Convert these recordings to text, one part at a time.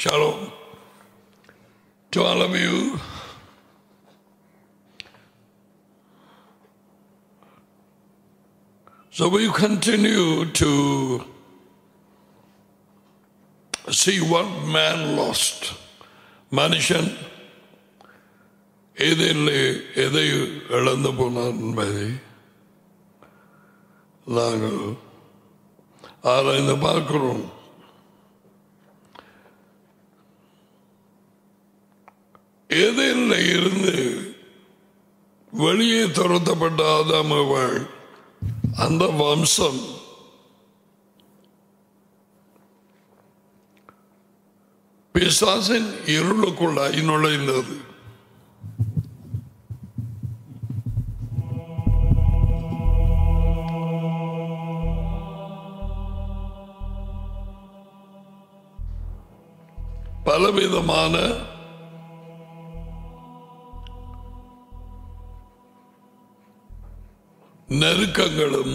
Shalom to all of you. So we continue to see what man lost. மனுஷன் எதில் எதை இழந்து போனார் என்பதை நாங்கள் ஆராய்ந்து பார்க்கிறோம் எதில் இருந்து வெளியே துரத்தப்பட்ட ஆதாமவள் அந்த வம்சம் பிசாசின் இருளுக்குள்ளாய் நுழைந்தது பலவிதமான நெருக்கங்களும்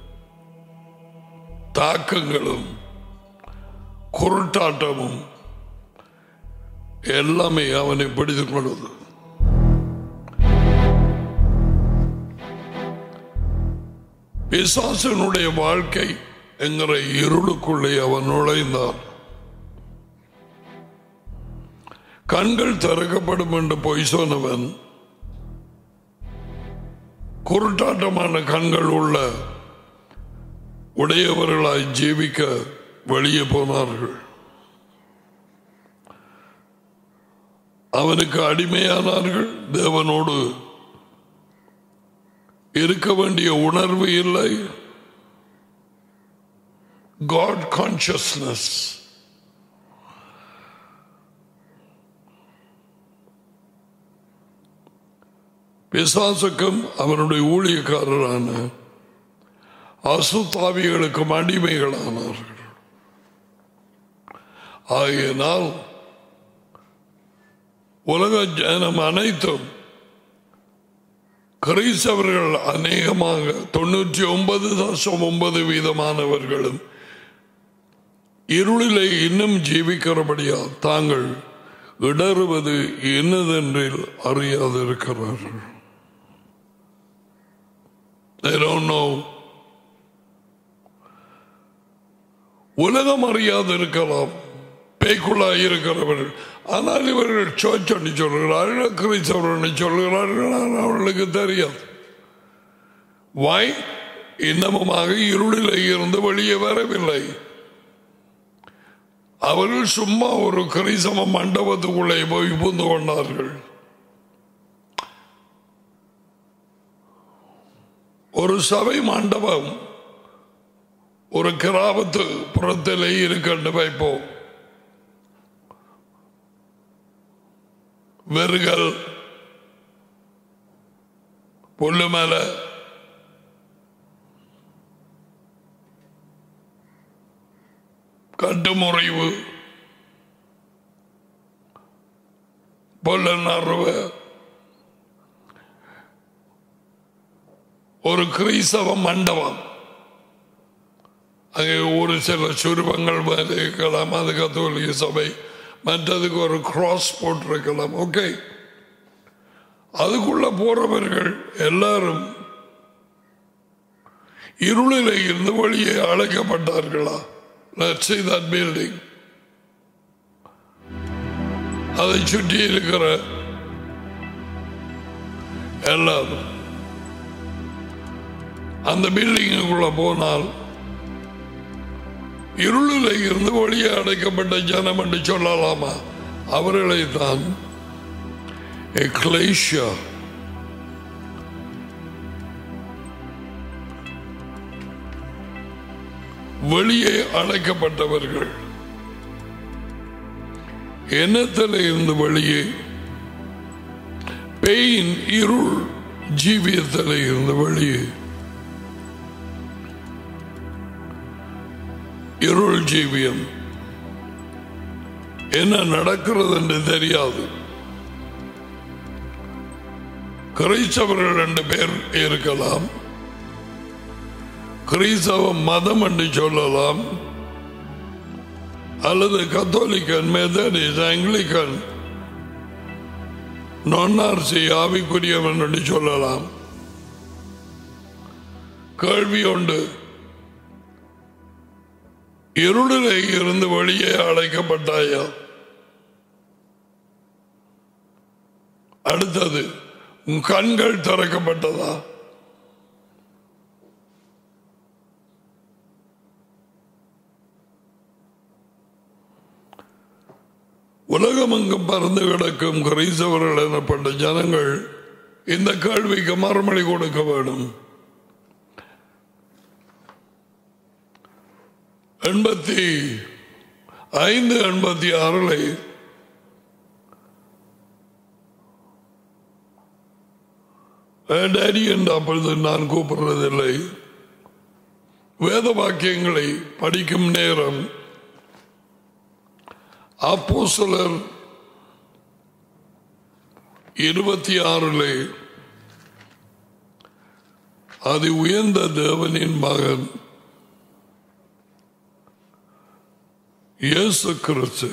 தாக்கங்களும் குருட்டாட்டமும் எல்லாமே அவனை பிடித்துக் கொண்டது பிசாசனுடைய வாழ்க்கை என்கிற இருளுக்குள்ளே அவன் நுழைந்தான் கண்கள் திறக்கப்படும் என்று பொய் சொன்னவன் குருட்டாட்டமான கண்கள் உள்ள உடையவர்களாய் ஜீவிக்க வெளியே போனார்கள் அவனுக்கு அடிமையானார்கள் தேவனோடு இருக்க வேண்டிய உணர்வு இல்லை காட் கான்சியஸ்னஸ் பிசாசுக்கும் அவனுடைய ஊழியக்காரரான அசுத்தாவிகளுக்கும் அடிமைகளானார்கள் ஆகையினால் உலக ஜனம் அனைத்தும் கிறிஸ்தவர்கள் அநேகமாக தொண்ணூற்றி ஒன்பது தசம் ஒன்பது வீதமானவர்களும் இருளிலே இன்னும் ஜீவிக்கிறபடியால் தாங்கள் இடறுவது என்னதென்றில் அறியாதிருக்கிறார்கள் They don't know. உலகம் அறியாதிருக்கலாம் பேய்க்குள்ளாய் இருக்கிறவர்கள் ஆனால் இவர்கள் சோச்சொன்னு சொல்கிறார்கள் கிறிஸ்தவர்கள் சொல்கிறார்கள் ஆனால் அவர்களுக்கு தெரியாது வாய் இன்னமுமாக இருளிலே இருந்து வெளியே வரவில்லை அவர்கள் சும்மா ஒரு கரிசம மண்டபத்துக்குள்ளே போய் புந்து கொண்டார்கள் ஒரு சபை மண்டபம் ஒரு கிராமத்து புறத்திலே இருக்கண்டு வைப்போம் வெறுகள் புல்லு மேல கட்டுமுறைவு பொல்லனர்வு ஒரு கிறிஸ்தவ மண்டபம் அங்கே ஒரு சில சுருபங்கள் இருக்கலாம் அது கத்தோலிக்க சபை மற்றதுக்கு ஒரு கிராஸ் போட்டிருக்கலாம் ஓகே அதுக்குள்ள போறவர்கள் எல்லாரும் இருளிலே இருந்து வெளியே அழைக்கப்பட்டார்களா Let's see that building. அதை சுற்றி இருக்கிற எல்லாரும் அந்த பில்டிங்குக்குள்ள போனால் இருளில் இருந்து வெளியே அடைக்கப்பட்ட ஜனம் என்று சொல்லலாமா அவர்களை தான் எக்லேஷியா வெளியே அழைக்கப்பட்டவர்கள் எண்ணத்தில் இருந்து வெளியே பெயின் இருள் ஜீவியத்தில் இருந்து வெளியே இருள் ஜீவியம் என்ன நடக்கிறது என்று தெரியாது கிறிஸ்தவர்கள் ரெண்டு பேர் இருக்கலாம் கிறிஸ்தவ மதம் என்று சொல்லலாம் அல்லது கத்தோலிக்கன் மெதடிஸ் ஆங்கிலிக்கன் நொன்னார்சி ஆவிக்குரியவன் என்று சொல்லலாம் கேள்வி உண்டு இருளிலே இருந்து வெளியே அழைக்கப்பட்டாயா அடுத்தது உன் கண்கள் திறக்கப்பட்டதா உலகமெங்கும் பறந்து கிடக்கும் கிரைசவர்கள் எனப்பட்ட ஜனங்கள் இந்த கேள்விக்கு மறுமொழி கொடுக்க வேண்டும் எண்பத்தி ஐந்து எண்பத்தி ஆறுல டேடி என்று அப்பொழுது நான் கூப்பிடுறதில்லை வேத வாக்கியங்களை படிக்கும் நேரம் அப்போ சிலர் இருபத்தி ஆறிலே அது உயர்ந்த தேவனின் மகன் இயேசு கிறிஸ்து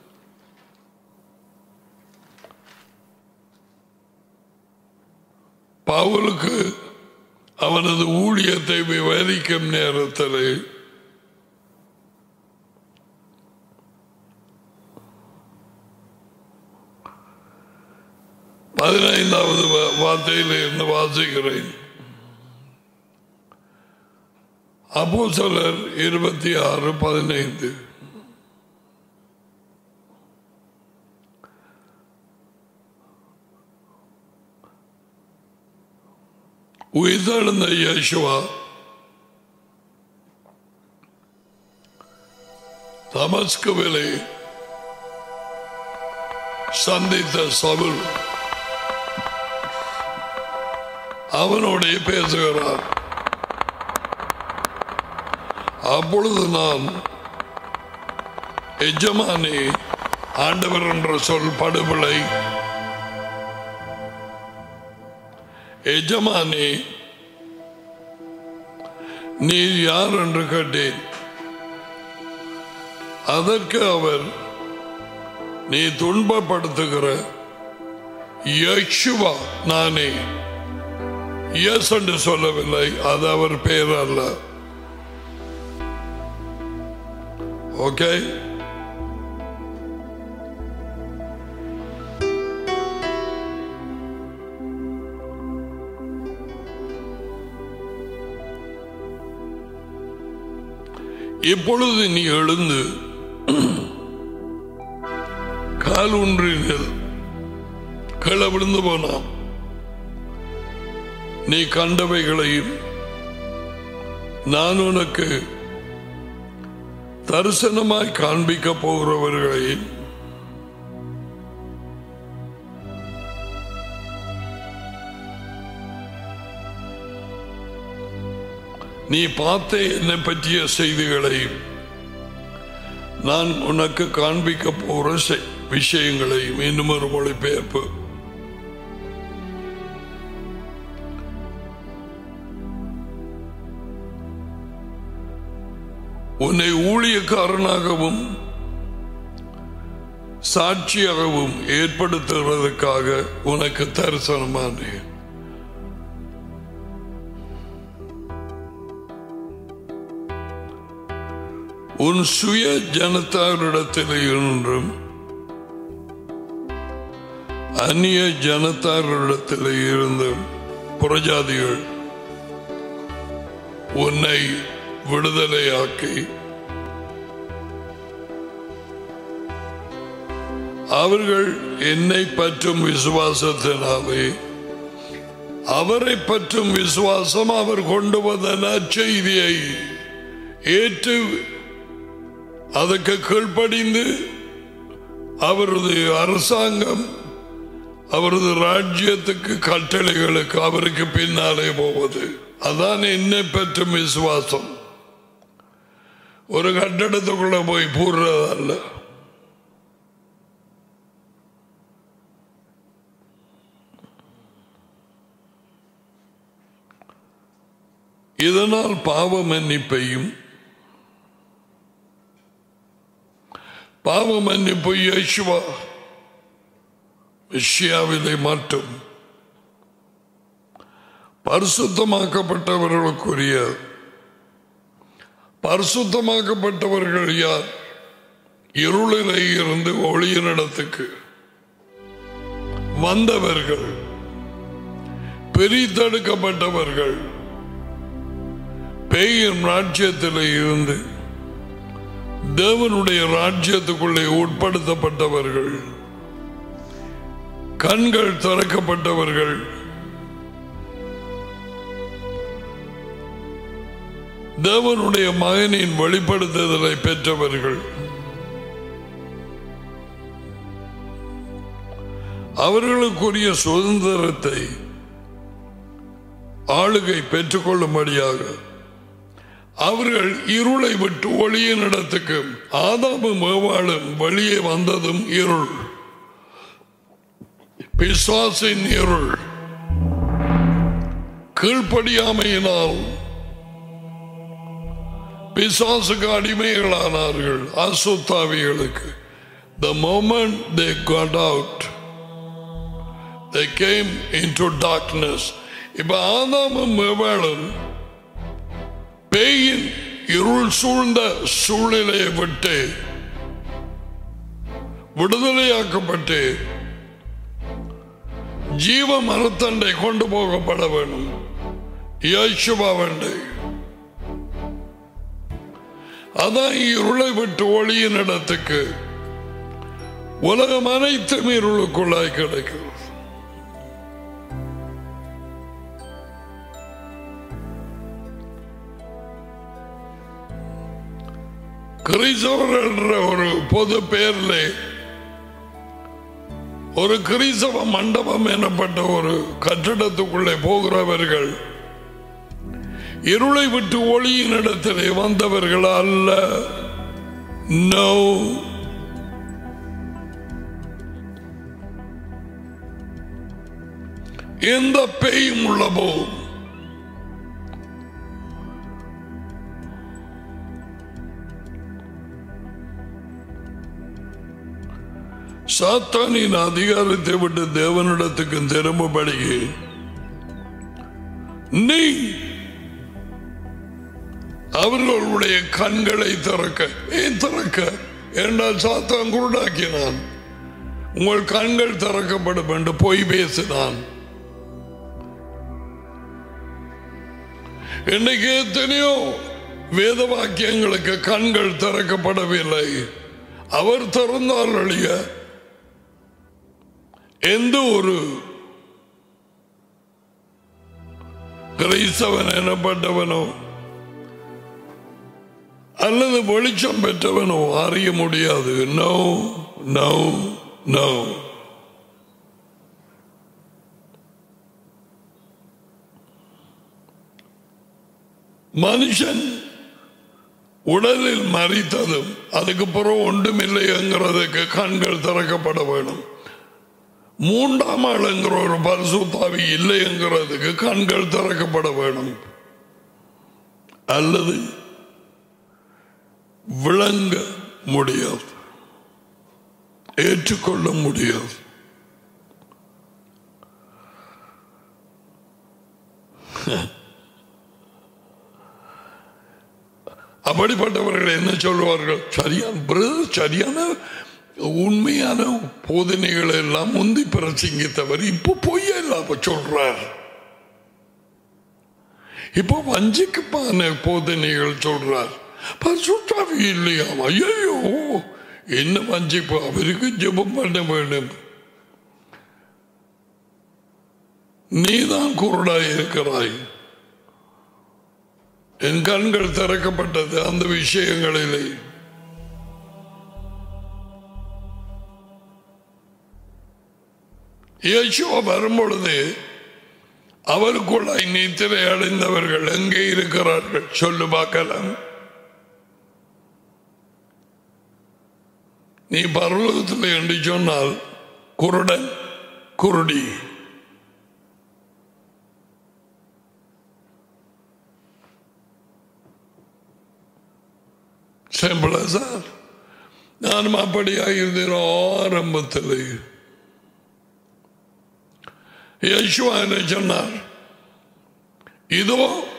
பவுலுக்கு அவனது ஊழியத்தை விவரிக்கும் நேரத்தில் பதினைந்தாவது வா- வார்த்தையில் இருந்து வாசிக்கிறேன் அப்போ சிலர் இருபத்தி ஆறு பதினைந்து உயிர்த்தெழுந்த இயேசுவா தமஸ்குவிலே சந்தித்த சவுல் அவனோடே பேசுகிறார் அப்பொழுது நான் எஜமானி ஆண்டவர் என்ற சொல் படுபிளை எஜமானி நீ யார் என்று கேட்டேன் அதற்கு அவர் நீ துன்பப்படுத்துகிற யக்ஷுவா நானே எஸ் என்று சொல்லவில்லை அது அவர் பெயர் அல்ல ஓகே இப்பொழுது நீ எழுந்து கால் ஒன்றினில் கீழே விழுந்து போனான் நீ கண்டவைகளையும் நான் உனக்கு தரிசனமாய் காண்பிக்க போகிறவர்களையும் நீ பார்த்த என்னை பற்றிய செய்திகளையும் நான் உனக்கு காண்பிக்க போற செ- விஷயங்களையும் இன்னும் ஒரு மொழிபெயர்ப்பு உன்னை ஊழியக்காரனாகவும் சாட்சியாகவும் ஏற்படுத்துகிறதுக்காக உனக்கு தரிசனமானேன் உன் சுய ஜனத்தாரிடத்தில் இருந்தும் அந்நிய ஜனத்தாரிடத்தில் இருந்த புறஜாதிகள் உன்னை விடுதலையாக்கி அவர்கள் என்னை பற்றும் விசுவாசத்தினாலே அவரை பற்றும் விசுவாசம் அவர் கொண்டு வந்த நற்செய்தியை ஏற்று அதற்கு கீழ்ப்படிந்து அவரது அரசாங்கம் அவரது ராஜ்யத்துக்கு கட்டளைகளுக்கு அவருக்கு பின்னாலே போவது அதான் என்னை பற்றும் விசுவாசம் ஒரு கட்டடத்துக்குள்ள போய் பூர்றதல்ல இதனால் பாவ மன்னிப்பையும் பாவ மன்னிப்பு இயேசுவா விஷயாவிலே மட்டும் பரிசுத்தமாக்கப்பட்டவர்களுக்குரிய பரிசுத்தமாக்கப்பட்டவர்கள் யார் இருளிலே இருந்து ஒளியினிடத்துக்கு வந்தவர்கள் பிரித்தெடுக்கப்பட்டவர்கள் பேயின் ராஜ்யத்தில் இருந்து தேவனுடைய ராஜ்யத்துக்குள்ளே உட்படுத்தப்பட்டவர்கள் கண்கள் திறக்கப்பட்டவர்கள் தேவனுடைய மகனின் வெளிப்படுத்துதலை பெற்றவர்கள் அவர்களுக்குரிய சுதந்திரத்தை ஆளுகை பெற்றுக்கொள்ளும்படியாக அவர்கள் இருளை விட்டு ஒளியின் இடத்துக்கு ஆதாமும் மேவாளும் வெளியே வந்ததும் இருள் பிசாசின் இருள் கீழ்ப்படியாமையினால் பிசாசுக்கு அடிமைகளானார்கள் அசுத்தாவிகளுக்கு The moment they got out, they came into darkness. இப்ப ஆதாமும் மேவாளும் பேயின் இருள் சூழ்ந்த சூழ்நிலையை விட்டு விடுதலையாக்கப்பட்டு ஜீவ மரத்தண்டை கொண்டு போகப்பட வேண்டும் இயேசுவாவண்டை அதான் இருளை விட்டு ஒளியின் இடத்துக்கு உலகம் அனைத்தும் இருளுக்குள்ளாய் கிடைக்கிறது கிறிஸ்தவர் என்ற ஒரு பொது பெயர்ல ஒரு கிறிஸ்தவ மண்டபம் எனப்பட்ட ஒரு கட்டிடத்துக்குள்ளே போகிறவர்கள் இருளை விட்டு ஒளியின் இடத்திலே வந்தவர்கள் அல்ல நோ எந்த பேயும் உள்ளவோ சாத்தானின் அதிகாரத்தை விட்டு தேவனிடத்துக்கு திரும்பபடி நீ அவர்களுடைய கண்களை திறக்க ஏன் திறக்க என்றால் சாத்தான் குருடாக்கினான் உங்கள் கண்கள் திறக்கப்படும் என்று பொய் பேசினான் இன்னைக்கு எத்தனையோ வேத வாக்கியங்களுக்கு கண்கள் திறக்கப்படவில்லை அவர் திறந்தால் அழிய எந்த ஒரு கிரைஸ்தவன் எனப்பட்டவனோ அல்லது வெளிச்சம் பெற்றவனோ அறிய முடியாது நோ நோ நோ மனுஷன் உடலில் மறித்ததும் அதுக்கு பிறகு ஒன்றுமில்லைங்கிறதுக்கு கண்கள் திறக்கப்பட வேணும் மூன்றாம் ஆளுங்கிற ஒரு பரிசுத்தாவி இல்லைங்கிறதுக்கு கண்கள் திறக்கப்பட வேணும் அல்லது விளங்க முடியாது ஏற்றுக்கொள்ள முடியாது அப்படிப்பட்டவர்கள் என்ன சொல்வார்கள் சரியான பிரதர் சரியான உண்மையான போதனைகளை எல்லாம் முந்தி பிரசங்கித்தவர் இப்ப பொய்ய இல்லாம சொல்றார் இப்போ வஞ்சிக்குப்பான போதனைகள் சொல்றார் பசுத்தாவி இல்லையாம் ஐயோ என்ன வஞ்சிப்பு அவருக்கு ஜெபம் பண்ண வேண்டும் நீதான் குருடாய் இருக்கிறாய் என் கண்கள் திறக்கப்பட்டது அந்த விஷயங்களிலே இயேசுவா வரும்பொழுது அவருக்குள்ளாய் நீத்திரை அடைந்தவர்கள் எங்கே இருக்கிறார்கள் சொல்லு பார்க்கலாம் நீ பரலோகத்தில் என்று சொன்னால் குருடன் குருடி சிம்பிள் சார் நானும் அப்படியாக இருந்தேன் ஆரம்பத்தில் யசுவா என்ன சொன்னார் இதோ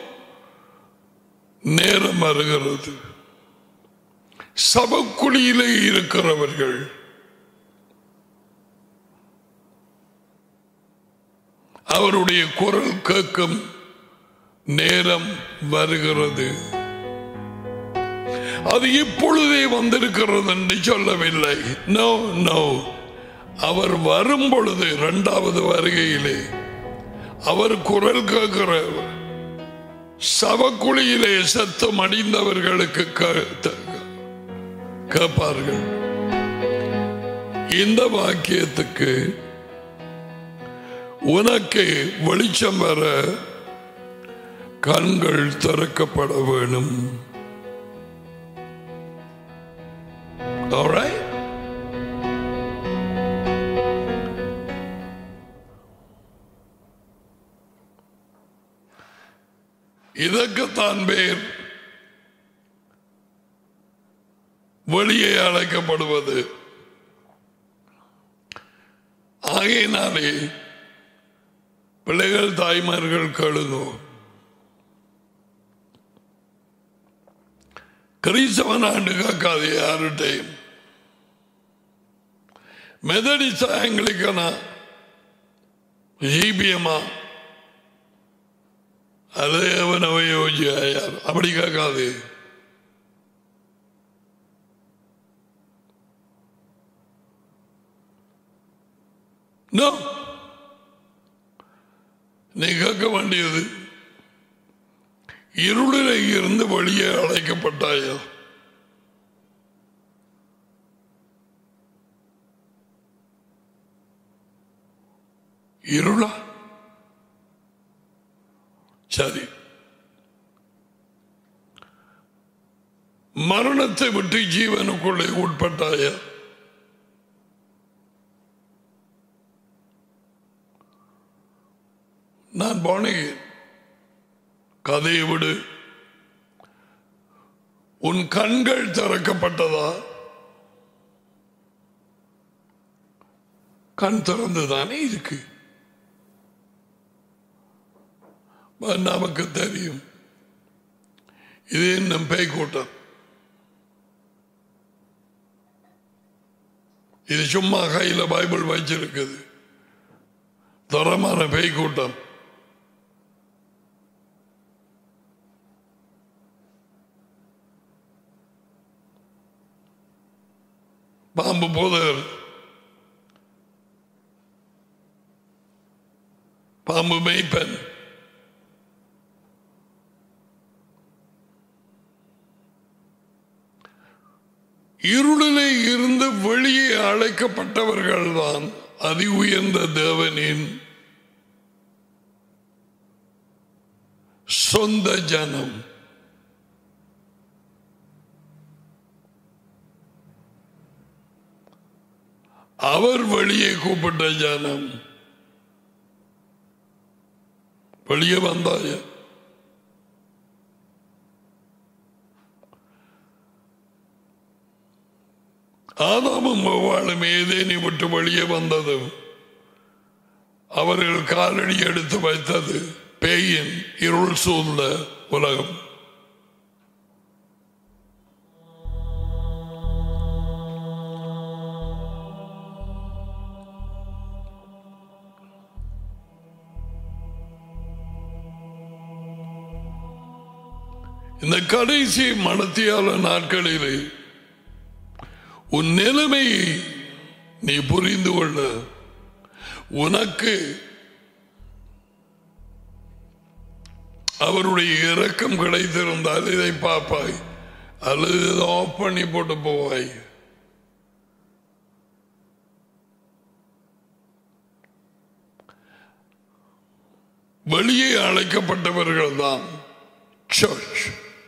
நேரம் வருகிறது சபக்குழியிலே இருக்கிறவர்கள் அவருடைய குரல் கேட்கும் நேரம் வருகிறது அது இப்பொழுதே வந்திருக்கிறது என்று சொல்லவில்லை நோ நோ அவர் வரும் பொழுது இரண்டாவது வருகையிலே அவர் குரல் கேட்கிற சவக்குழியிலே சத்தம் அடிந்தவர்களுக்கு கே- கேட்பார்கள் இந்த வாக்கியத்துக்கு உனக்கு வெளிச்சம் வர கண்கள் திறக்கப்பட வேணும் Alright? இதற்குத்தான் பேர் வெளியே அழைக்கப்படுவது ஆகையினாலே பிள்ளைகள் தாய்மார்கள் கழுகும் கிறிஸ்தவன் ஆண்டு காக்காது யாருட்டையும் மெதடிஸ்ட் ஆங்கிலிக்கனா ஜிபிஎம்மா அது அவனவை யார் அப்படி கேட்காது No. நீ கேட்க வேண்டியது இருளிலே இருந்து வெளியே அழைக்கப்பட்டாயா இருளா சரி மரணத்தை விட்டு ஜீவனுக்குள்ளே உட்பட்டாயா நான் போனேன் கதையை விடு உன் கண்கள் திறக்கப்பட்டதா கண் திறந்துதானே இருக்கு ப- நமக்கு தெரியும் இது என்ன பேய் கூட்டம் இது சும்மா கையில பைபிள் வச்சிருக்குது தரமான பேய் கூட்டம் பாம்பு போதர் பாம்பு மெய்ப்பன் இருளிலே இருந்து வெளியே அழைக்கப்பட்டவர்கள்தான் அதி உயர்ந்த தேவனின் சொந்த ஜனம் அவர் வெளியே கூப்பிட்ட ஜனம் வெளியே வந்தாய ஆதாமும் வாழும் ஏதேனி விட்டு வெளியே வந்ததும் அவர்கள் காலடி எடுத்து வைத்தது பேயின் இருள் சூழ்ந்த உலகம் இந்த கடைசி மனத்தியால நாட்களிலே உன் நிலைமையை நீ புரிந்து கொள்ள உனக்கு அவருடைய இரக்கம் கிடைத்திருந்தால் இதை பார்ப்பாய் அல்லது இதை ஆஃப் பண்ணி போட்டு போவாய் வெளியே அழைக்கப்பட்டவர்கள் தான் சர்ச்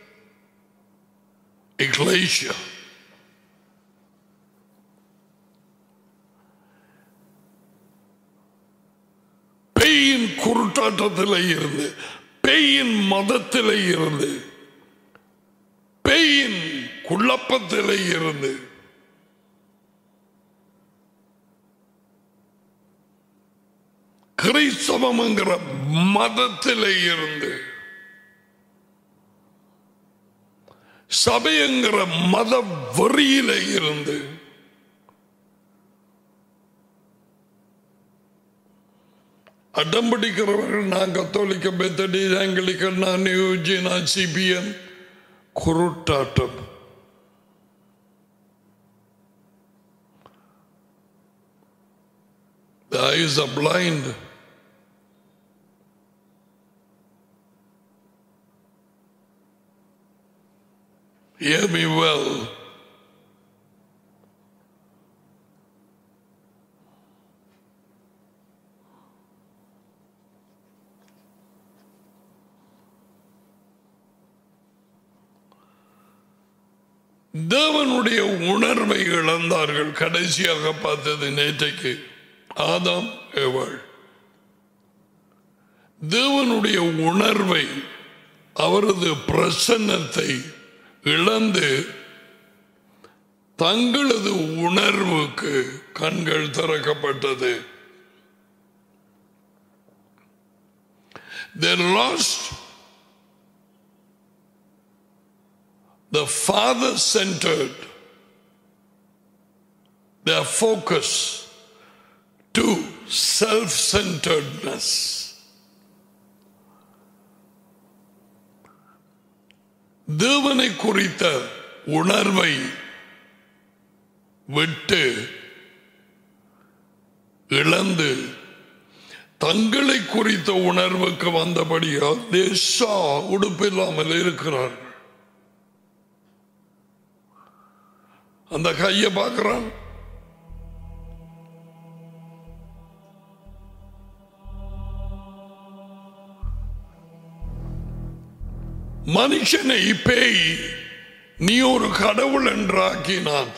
எக்லேஷியா பேயின் குருட்டாட்டத்தில் இருந்து பேயின் மதத்தில் இருந்து பேயின் குழப்பத்தில் இருந்து கிறிஸ்தவம்ங்கிற மதத்திலே இருந்து சபைங்கிற மத வரியில இருந்து அடம்பிடிக்கிறவர்கள் நான் கத்தோலிக்க பெத்தடி ஆங்கிலிக்கன் நான் யூஜி நான் சிபிஎன் குருட்டாட்டம் The eyes are blind. Hear me well. தேவனுடைய உணர்வை இழந்தார்கள் கடைசியாக பார்த்தது நேற்றைக்கு ஆதாம் ஏவாள் தேவனுடைய உணர்வை அவரது பிரசன்னத்தை இழந்து தங்களது உணர்வுக்கு கண்கள் திறக்கப்பட்டது They lost the father centered their focus to self centeredness. தேவனை குறித்த உணர்வை விட்டு இழந்து தங்களை குறித்த உணர்வுக்கு வந்தபடியா தேசா உடுப்பில்லாமல் இருக்கிறார்கள் அந்த கையை பார்க்கிறான் மனுஷனை பேய் நீ ஒரு கடவுள் என்றாக்கினான்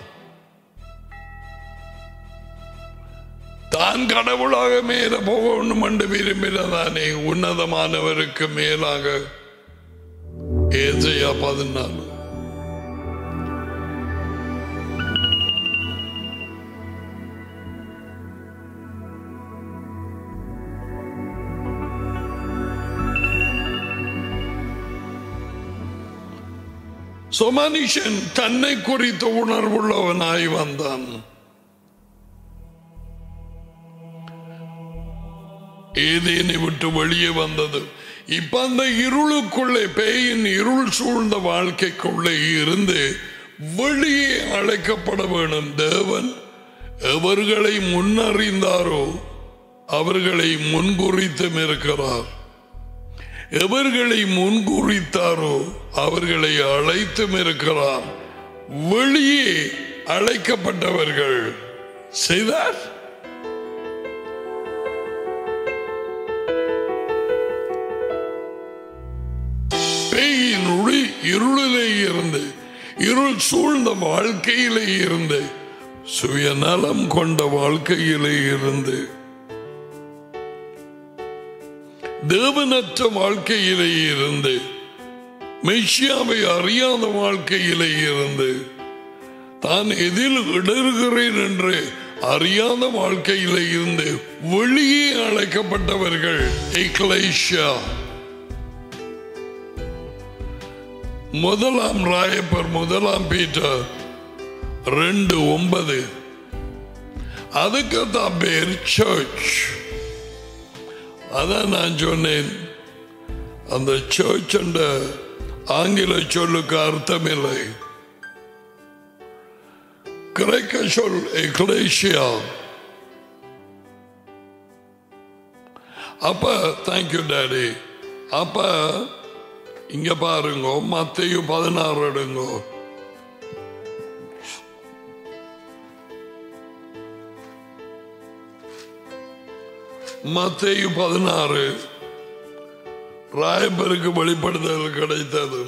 தான் கடவுளாக மேல போகணும் என்று விரும்பினதானே உன்னதமானவருக்கு மேலாக ஏசையா பதினாலு So மனுஷன் தன்னை குறித்த உணர்வுள்ளவனாய் வந்தான் ஏதேனை விட்டு வெளியே வந்தது இப்ப அந்த இருளுக்குள்ளே பேயின் இருள் சூழ்ந்த வாழ்க்கைக்குள்ளே இருந்து வெளியே அழைக்கப்பட வேணும் தேவன் எவர்களை முன்னறிந்தாரோ அவர்களை முன்குறித்தும் இருக்கிறார் எவர்களை முன்குறித்தாரோ அவர்களை அழைத்தும் இருக்கிறார் வெளியே அழைக்கப்பட்டவர்கள் செய்தார் பேயின் ஒளி இருளிலே இருந்து இருள் சூழ்ந்த வாழ்க்கையிலே இருந்து சுயநலம் கொண்ட வாழ்க்கையிலே இருந்து தேவனற்ற வாழ்க்கையிலே இருந்து மெய்ஷியாவை அறியாத வாழ்க்கையிலே இருந்து தான் எதில் இடறுகிறேன் என்று அறியாத வாழ்க்கையிலே இருந்து வெளியே அழைக்கப்பட்டவர்கள் எக்லைஷா முதலாம் ராயப்பர் முதலாம் பீட்டர் ரெண்டு ஒன்பது அதுக்கு தான் பேர் சர்ச் அதான் நான் சொன்னேன் அந்த சர்ச் என்ற ஆங்கில சொல்லுக்கு அர்த்தமில்லை கிரேக்க சொல் எக்லேஷியா அப்ப தேங்க்யூ டாடி அப்ப இங்க பாருங்க மத்தையும் பதினாறு எடுங்கோ மத்தையு பதினாறு ராயப்பருக்கு வெளிப்படுத்தல் கிடைத்தது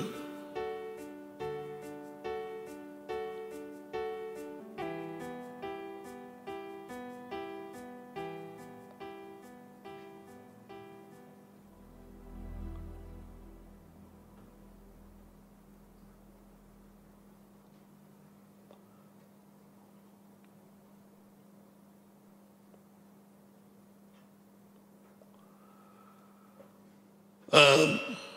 ஆம்,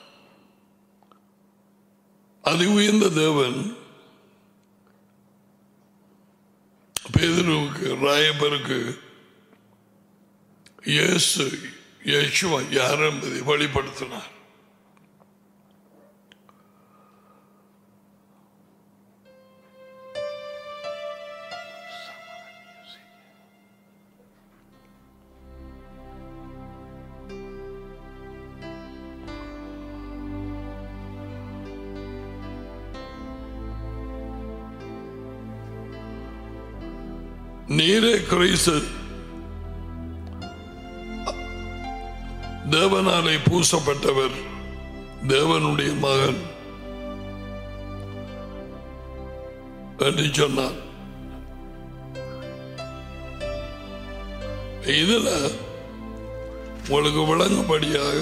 அதி உயர்ந்த தேவன் பேதுருவுக்கு ராயப்பருக்கு இயேசு இயேசுவா யார் என்பதை வெளிப்படுத்தினார் நீரே கிறிஸ்து தேவனாலே பூசப்பட்டவர் தேவனுடைய மகன் என்று சொன்னார் இதுல உங்களுக்கு விளங்கும்படியாக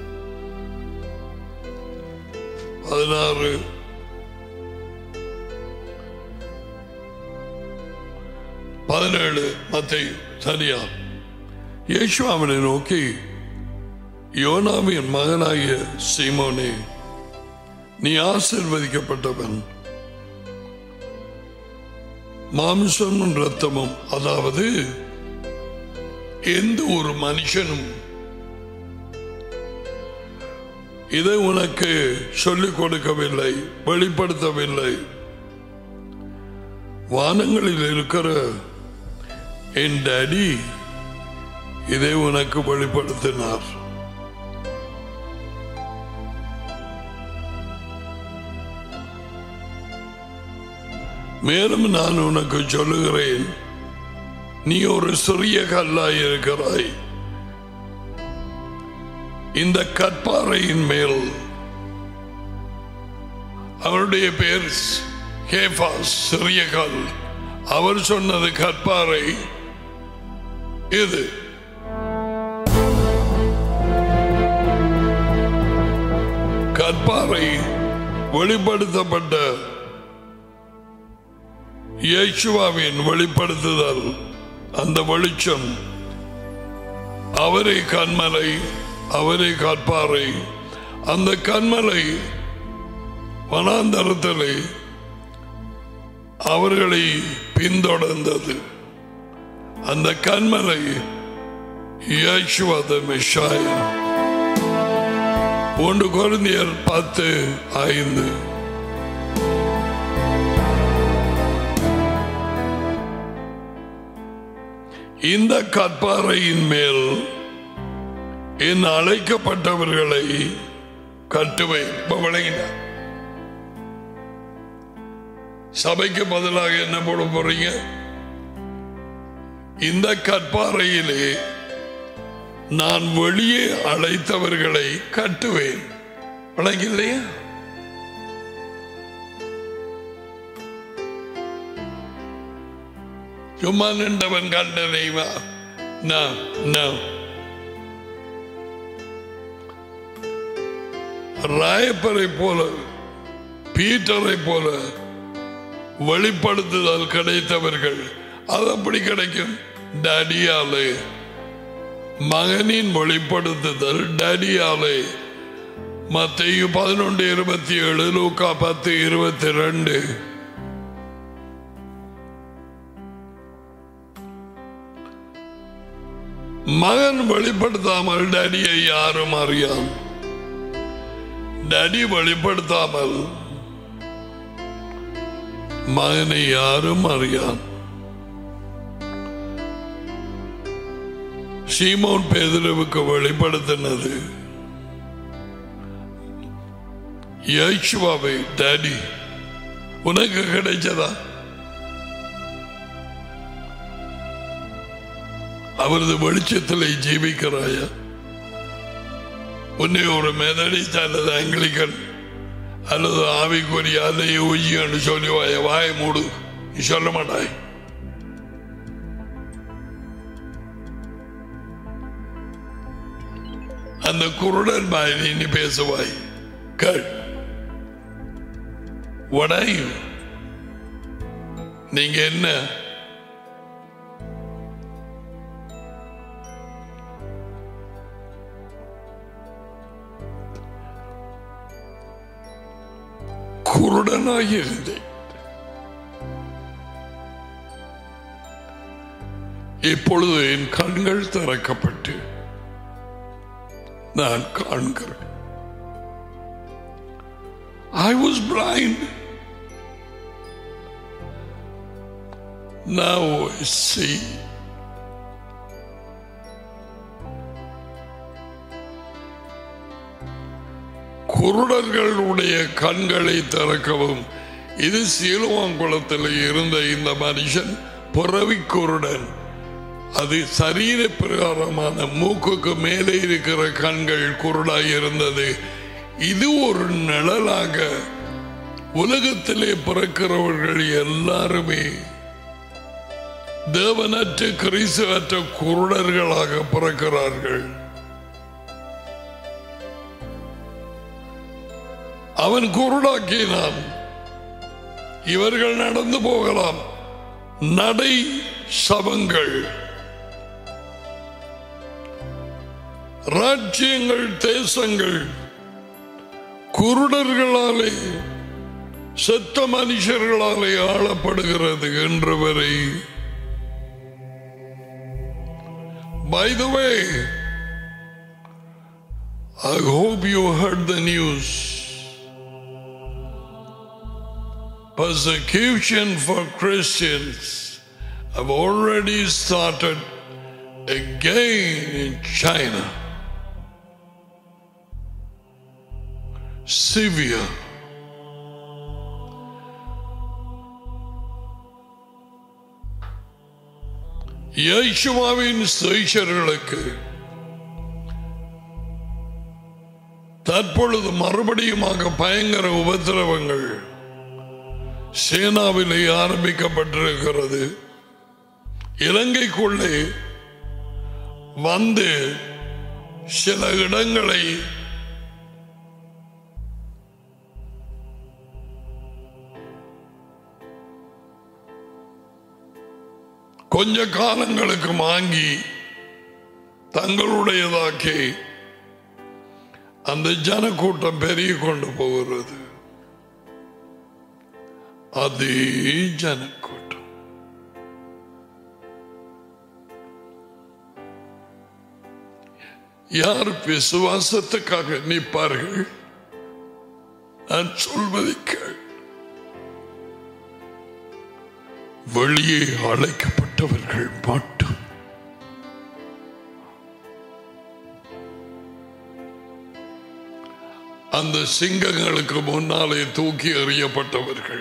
பதினாறு பதினேழு மத்தை சரியா இயேசு அவனை நோக்கி யோனாவின் மகனாகிய சீமோனே நீ ஆசிர்வதிக்கப்பட்டவன் மாம்சமும் ரத்தமும் அதாவது எந்த ஒரு மனுஷனும் இதை உனக்கு சொல்லிக் கொடுக்கவில்லை வெளிப்படுத்தவில்லை வானங்களில் இருக்கிற என் டாடி இதை உனக்கு வெளிப்படுத்தினார் மேலும் நான் உனக்கு சொல்லுகிறேன் நீ ஒரு சிறிய கல்லாய் இருக்கிறாய் இந்த கற்பாறையின் மேல் அவருடைய பேர் கேபாஸ் சிறிய கல் அவர் சொன்னது கற்பாறை இது கற்பாறை வெளிப்படுத்தப்பட்ட இயேசுவாவின் வெளிப்படுத்துதல் அந்த வெளிச்சம் அவரே கண்மலை அவரே கற்பாறை அந்த கண்மலை வனாந்தரத்திலே அவர்களை பின்தொடர்ந்தது அந்த கண்மலை இயேசுவத மெஷாயா ஒன்று குழந்தையர் பத்து ஐந்து இந்த கற்பாறையின் மேல் என் அழைக்கப்பட்டவர்களை கட்டுவேன் இப்ப விளங்கினார் சபைக்கு பதிலாக என்ன போட போறீங்க இந்த கற்பாறையிலே நான் வெளியே அழைத்தவர்களை கட்டுவேன் விளங்கில்லையா சும்மா நின்றவன் கண்ட தெய்வா No, no. ராயப்பரை போல பீட்டரை போல வெளிப்படுத்துதல் கிடைத்தவர்கள் அது அப்படி கிடைக்கும் டடியாலே மகனின் வெளிப்படுத்துதல் டடியாலே மத்தையு பதினொன்று இருபத்தி ஏழு லூக்கா பத்து இருபத்தி ரெண்டு மகன் வெளிப்படுத்தாமல் டடியை யாரும் அறியான் டடி வெளிப்படுத்தாமல் மகனை யாரும் அறியான் சீமோன் பேதுருவுக்கு வெளிப்படுத்தினது யேசுவாவை டாடி உனக்கு கிடைச்சதா அவரது வெளிச்சத்தில் ஜீவிக்கிறாயா உன்னை ஒரு மெதடிஸ்ட் அல்லது ஆங்கிலிக்கன் அல்லது ஆவிக்குரிய அல்லது ஊஜின்னு சொல்லி வாய வாய மூடு நீ சொல்ல மாட்டாய் அந்த குருடன் மாதிரி நீ பேசுவாய் கேள் What are you? நீங்க என்ன குருடனாய் இருந்தேன் இப்பொழுது என் கண்கள் திறக்கப்பட்டு நான் காண்கிறேன் I was blind. Now I see. குருடர்களுடைய கண்களை திறக்கவும் இது சீலவாங்குளத்தில் இருந்த இந்த மனுஷன் பிறவி குருடன் அது சரீர பிரகாரமான மூக்குக்கு மேலே இருக்கிற கண்கள் குருடாய் இருந்தது இது ஒரு நிழலாக உலகத்திலே பிறக்கிறவர்கள் எல்லாருமே தேவனற்ற கிறிஸ்துவற்ற குருடர்களாக பிறக்கிறார்கள் அவன் குருடாக்கினான் இவர்கள் நடந்து போகலாம் நடை சபங்கள் ராஜ்யங்கள் தேசங்கள் குருடர்களாலே செத்த மனுஷர்களாலே ஆளப்படுகிறது என்று வரை By the way, I hope you heard the news. Persecution for Christians have already started again in China. Severe. இயேசுவாவின் சுயசர்களுக்கு தற்பொழுது மறுபடியுமாக பயங்கர உபத்திரவங்கள் சேனாவிலே ஆரம்பிக்கப்பட்டிருக்கிறது இலங்கைக்குள்ளே வந்து சில இடங்களை கொஞ்ச காலங்களுக்கு வாங்கி தங்களுடையதாக்கி அந்த ஜனக்கூட்டம் பெருகி கொண்டு போகிறது அதே ஜனக்கூட்டம் யார் விசுவாசத்துக்காக நிற்பார்கள் நான் சொல்வதை கேள் வெளியே அழைக்கப்பட்டவர்கள் மட்டும் அந்த சிங்கங்களுக்கு முன்னாலே தூக்கி எறியப்பட்டவர்கள்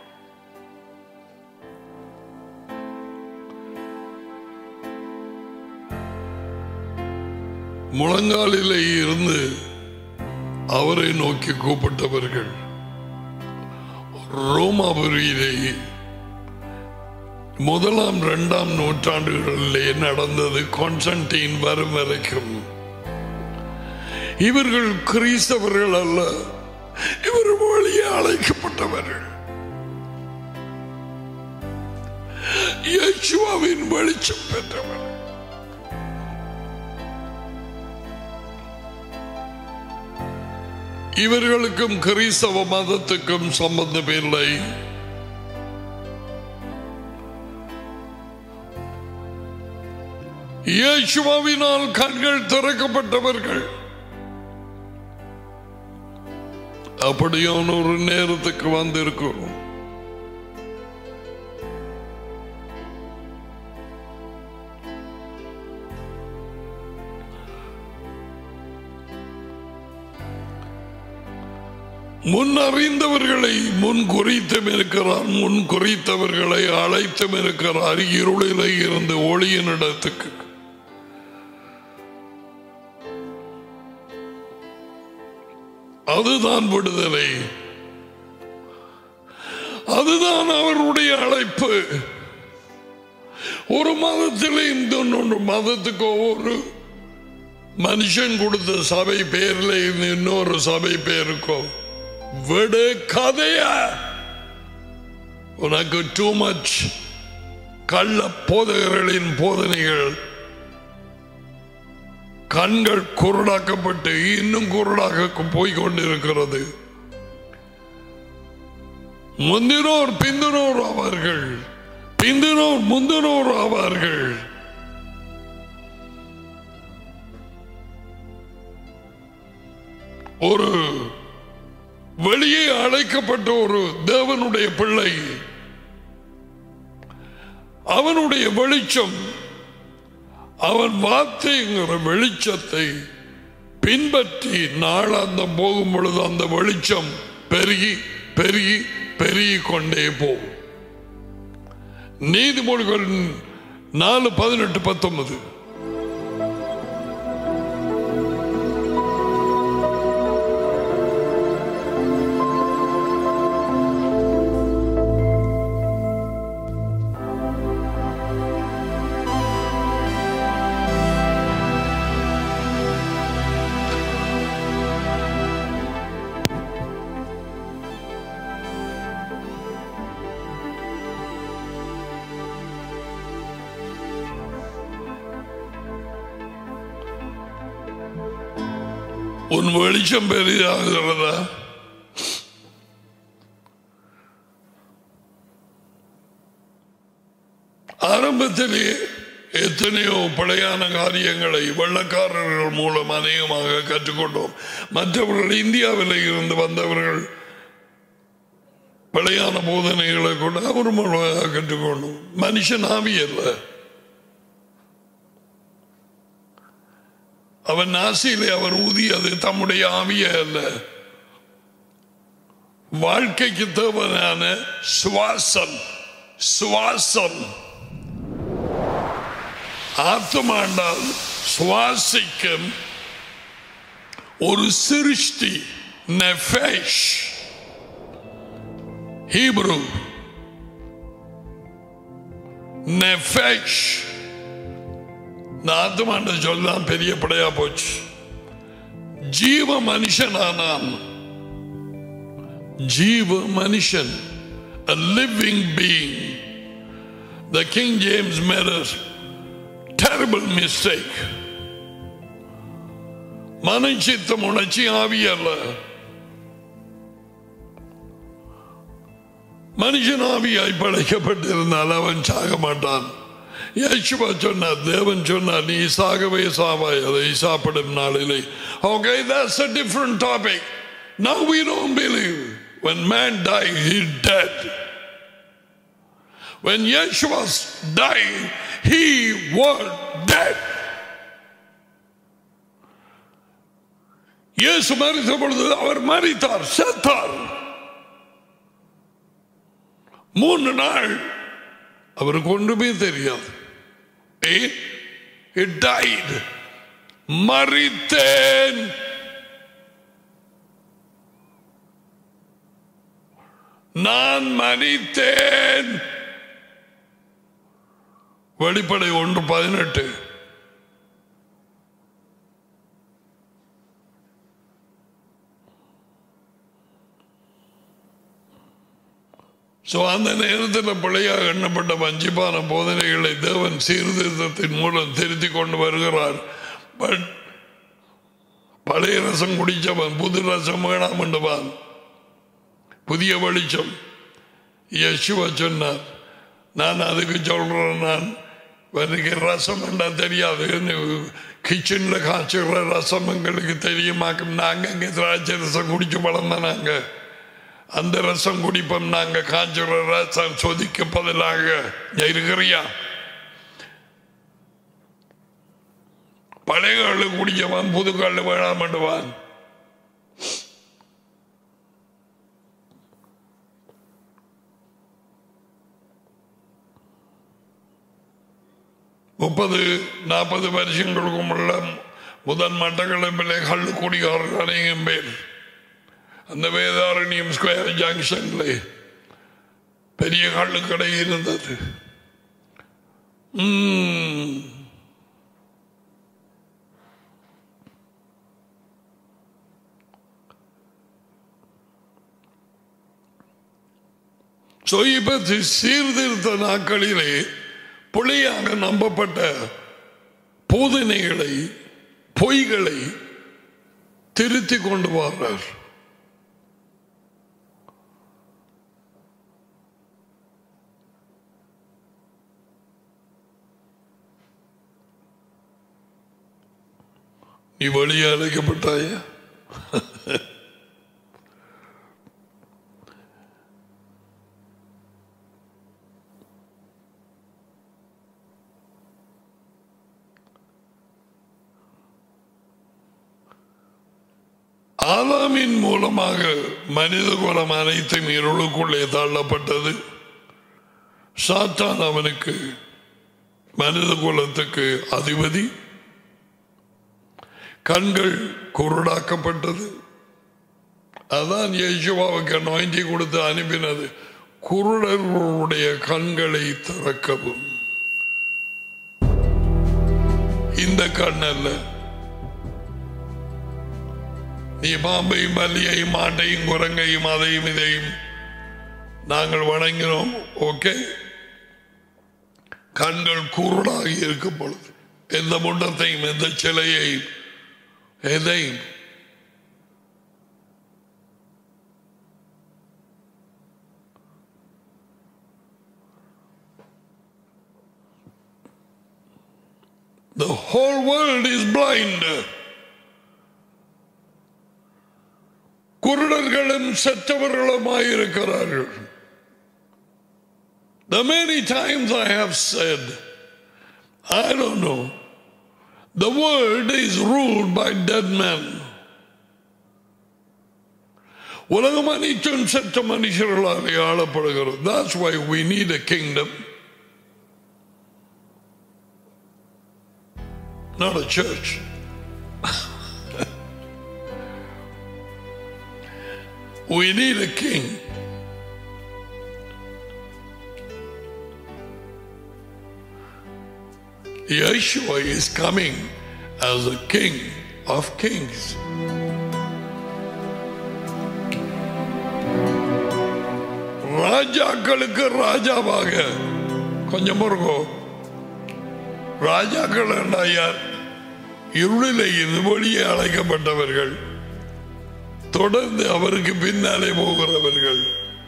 முழங்காலிலே இருந்து அவரை நோக்கி கூப்பிட்டவர்கள் ரோமாபுரியிலேயே முதலாம் இரண்டாம் நூற்றாண்டுகளிலே நடந்தது கான்ஸ்டன்டீன் வரும் வரைக்கும் இவர்கள் கிறிஸ்தவர்கள் அல்ல இவர் வழியே அழைக்கப்பட்டவர்கள் இயேசுவாவின் வெளிச்சம் பெற்றவர் இவர்களுக்கும் கிறிஸ்தவ மதத்துக்கும் சம்பந்தம் இல்லை இயேசுவாவினால் கண்கள் திறக்கப்பட்டவர்கள் அப்படியான ஒரு நேரத்துக்கு வந்திருக்கிறோம் முன் அறிந்தவர்களை முன் குறித்தும் இருக்கிறார் முன் குறித்தவர்களை அழைத்தும் இருக்கிறார் இருளிலே இருந்து ஒளியின் இடத்துக்கு அதுதான் விடுதலை அதுதான் அவருடைய அழைப்பு ஒரு மதத்தில் இந்த இன்னொன்று மதத்துக்கு ஒரு மனுஷன் கொடுத்த சபை பேர்ல இருந்து இன்னொரு சபை பேருக்கோ விடு கதைய உனக்கு டூ மச் கள்ள போதகர்களின் போதனைகள் கண்கள் குருடாக்கப்பட்டு இன்னும் குருடாக போய் கொண்டிருக்கிறது முந்தினோர் பிந்தினோர் ஆவார்கள் பிந்தினோர் முந்தினோர் ஆவார்கள் ஒரு வெளியே அழைக்கப்பட்ட ஒரு தேவனுடைய பிள்ளை அவனுடைய வெளிச்சம் அவன் வார்த்தைங்கிற வெளிச்சத்தை பின்பற்றி நாளாந்தம் போகும் பொழுது அந்த வெளிச்சம் பெருகி பெருகி பெருகி கொண்டே போகும் நீதிமொழிகள் நாலு பதினெட்டு பத்தொன்பது உன் வெளிச்சம் பெரிதாகிறதா ஆரம்பத்திலேயே எத்தனையோ பழையான காரியங்களை வெள்ளக்காரர்கள் மூலம் அநேகமாக கற்றுக்கொண்டோம் மற்றவர்கள் இந்தியாவில் இருந்து வந்தவர்கள் பழையான போதனைகளை கொண்டு அவர் மூலமாக கற்றுக்கொண்டோம் மனுஷன் ஆவி அல்ல அவன் நாசியிலே அவர் ஊதியது தம்முடைய ஆவிய அல்ல வாழ்க்கைக்கு தேவையான சுவாசம் சுவாசம் ஆத்மாண்டால் சுவாசிக்கும் ஒரு சிருஷ்டி நெஃபேஷ் ஹீப்ரு நெஃபேஷ் இந்த ஆத்மாண்ட சொல்லலாம் பெரிய படையா போச்சு ஜீவ மனுஷனானான் ஜீவ மனுஷன் a living being the king james made a terrible mistake மனச்சித்தம் உணர்ச்சி ஆவி அல்ல மனுஷன் ஆவியாய் படைக்கப்பட்டிருந்தால் அவன் சாக மாட்டான் யேசுவா சொன்னார் தேவன் சொன்னார் நீ சாகவே சாவாய் அதை சாப்பிடும் நாளிலே Okay, that's a different topic. Now we don't believe. When man died, he dead. When Yeshua died, he was dead. இயேசு மறித்த பொழுது அவர் மறித்தார் செத்தார் மூன்று நாள் அவருக்கு ஒன்றுமே தெரியாது ஏன் He died. மறித்தேன் நான் மறித்தேன் வெளிப்படை ஒன்று பதினெட்டு சோ அந்த நேரத்தில் பிழையாக எண்ணப்பட்ட வஞ்சிப்பான போதனைகளை தேவன் சீர்திருத்தத்தின் மூலம் திருத்தி கொண்டு வருகிறார் பட் பழைய ரசம் குடிச்சவன் புது ரசம் வேணாம் என்றுவான் புதிய வெளிச்சம் யசுவா சொன்னார் நான் அதுக்கு சொல்றேன் நான் எனக்கு ரசம் என்றா தெரியாது கிச்சனில் காய்ச்சுற ரசம் எங்களுக்கு தெரியுமாக்கும் நாங்கள் இங்கே திராட்சை ரசம் குடிச்சு வளர்ந்த நாங்கள் அந்த ரசம் குடிப்போம் நாங்கள் காய்ச்சுற ரசம் சொதிக்க பதிலாக இருக்கிறியா பழைய கல்லு குடிச்சவன் புது கல்லு வேணாமண்டுவான் முப்பது நாற்பது வருஷங்களுக்கும் உள்ள முதன் மட்டக்களப்பிலே கள்ளு குடிகாரர்கள் அநேகம் பேர் அந்த வேதாரண்யம் ஸ்கொயர் ஜங்ஷன்ல பெரிய கள்ளுக்கடை இருந்தது உம். So, இப்ப தி- சீர்திருத்த நாட்களிலே புலியாக நம்பப்பட்ட போதனைகளை பொய்களை திருத்தி கொண்டு வர்றார் நீ வெளியே அழைக்கப்பட்டாயா ஆதாமின் மூலமாக மனித குலம் அனைத்தும் இருளுக்குள்ளே தள்ளப்பட்டது சாத்தான் அவனுக்கு மனித குலத்துக்கு அதிபதி கண்கள் குருடாக்கப்பட்டது அதான் இயேசுவாவுக்கு நோய்ச்சி கொடுத்து அனுப்பினது குருடர்களுடைய கண்களை திறக்கவும் இந்த கண் அல்ல நீ பாம்பையும் பல்லியையும் மாட்டையும் குரங்கையும் அதையும் இதையும் நாங்கள் வணங்கினோம் ஓகே கண்கள் குருடாகி இருக்கும் பொழுது எந்த முண்டத்தையும் எந்த சிலையையும் எதையும் The whole world is blind. குருடர்களும் செற்றவர்களுமாயிருக்கிறார்கள் The many times I have said, I don't know, the world is ruled by dead men. உலகம் அனைத்தும் செத்த மனுஷர்களால் ஆளப்படுகிறது That's why we need a kingdom. Not a church. we need a king. Yeshua is coming as a king of kings. ராஜாக்களுக்கு ராஜாவாக கொஞ்சம் இருக்கும் ராஜாக்கள் யார் இருளிலே இருந்து வெளியே அழைக்கப்பட்டவர்கள் தொடர்ந்து அவருக்கு பின்னாலே போகிறவர்கள்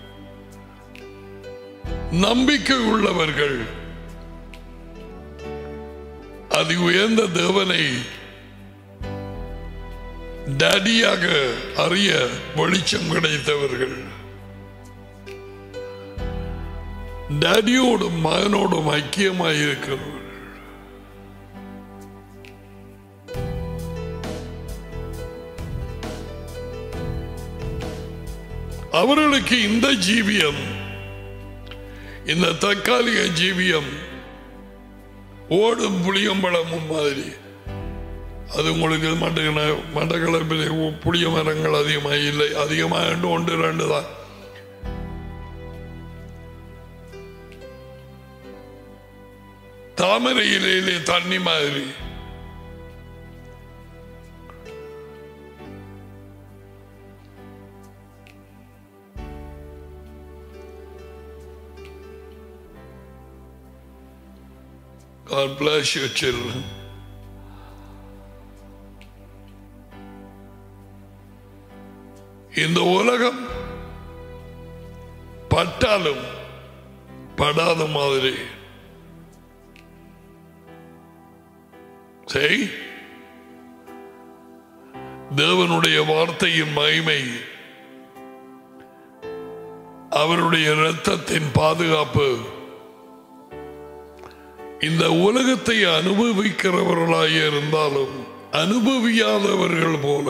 நம்பிக்கை உள்ளவர்கள் அதி உயர்ந்த தேவனை டேடியாக அறிய வெளிச்சம் கிடைத்தவர்கள் டேடியோடும் மகனோடும் ஐக்கியமாக இருக்கிறவர்கள் அவர்களுக்கு இந்த ஜீவியம் இந்த தற்காலிக ஜீவியம் ஓடும் புளியம்பழமும் மாதிரி அது உங்களுக்கு மட்டகன மட்டக்களப்பிலே புளிய மரங்கள் அதிகமாக இல்லை அதிகமாக ஒன்று ரெண்டு தான் தாமரை இலையிலே தண்ணி மாதிரி God bless your children. இந்த உலகம் பட்டாலும் படாத மாதிரி சரி தேவனுடைய வார்த்தையின் மகிமை அவருடைய இரத்தத்தின் பாதுகாப்பு இந்த உலகத்தை அனுபவிக்கிறவர்களாக இருந்தாலும் அனுபவியாதவர்கள் போல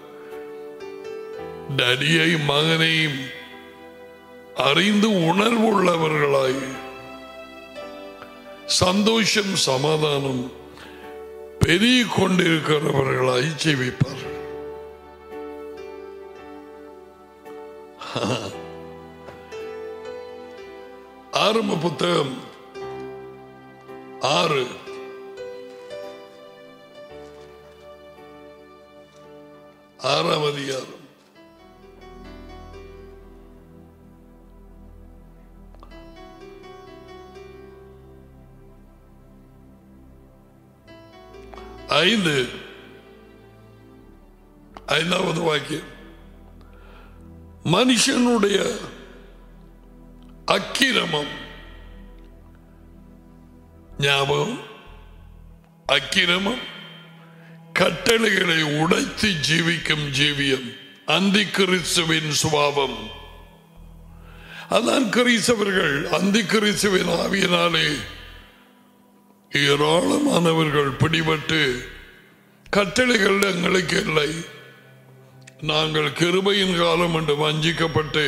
டடியை மகனையும் அறிந்து உணர்வுள்ளவர்களாய் சந்தோஷம் சமாதானம் பெருகிக் கொண்டிருக்கிறவர்களாய் ஜெபிப்பார்கள் ஆரம்ப புத்தகம் ஆறு ஆறாம் அதிகாரம் ஐந்து ஐந்தாவது வாக்கியம் மனுஷனுடைய அக்கிரமம் ஞாபகம் அக்கிரமம் கட்டளைகளை உடைத்து ஜீவிக்கும் ஜீவியம் அந்தி கிறிஸ்துவின் சுபாவம் அதான் கிறிஸ்தவர்கள் அந்தி கிறிஸ்துவின் ஆவியினாலே ஏராளமானவர்கள் பிடிபட்டு கட்டளைகள் எங்களுக்கு இல்லை நாங்கள் கிருபையின் காலம் என்று வஞ்சிக்கப்பட்டு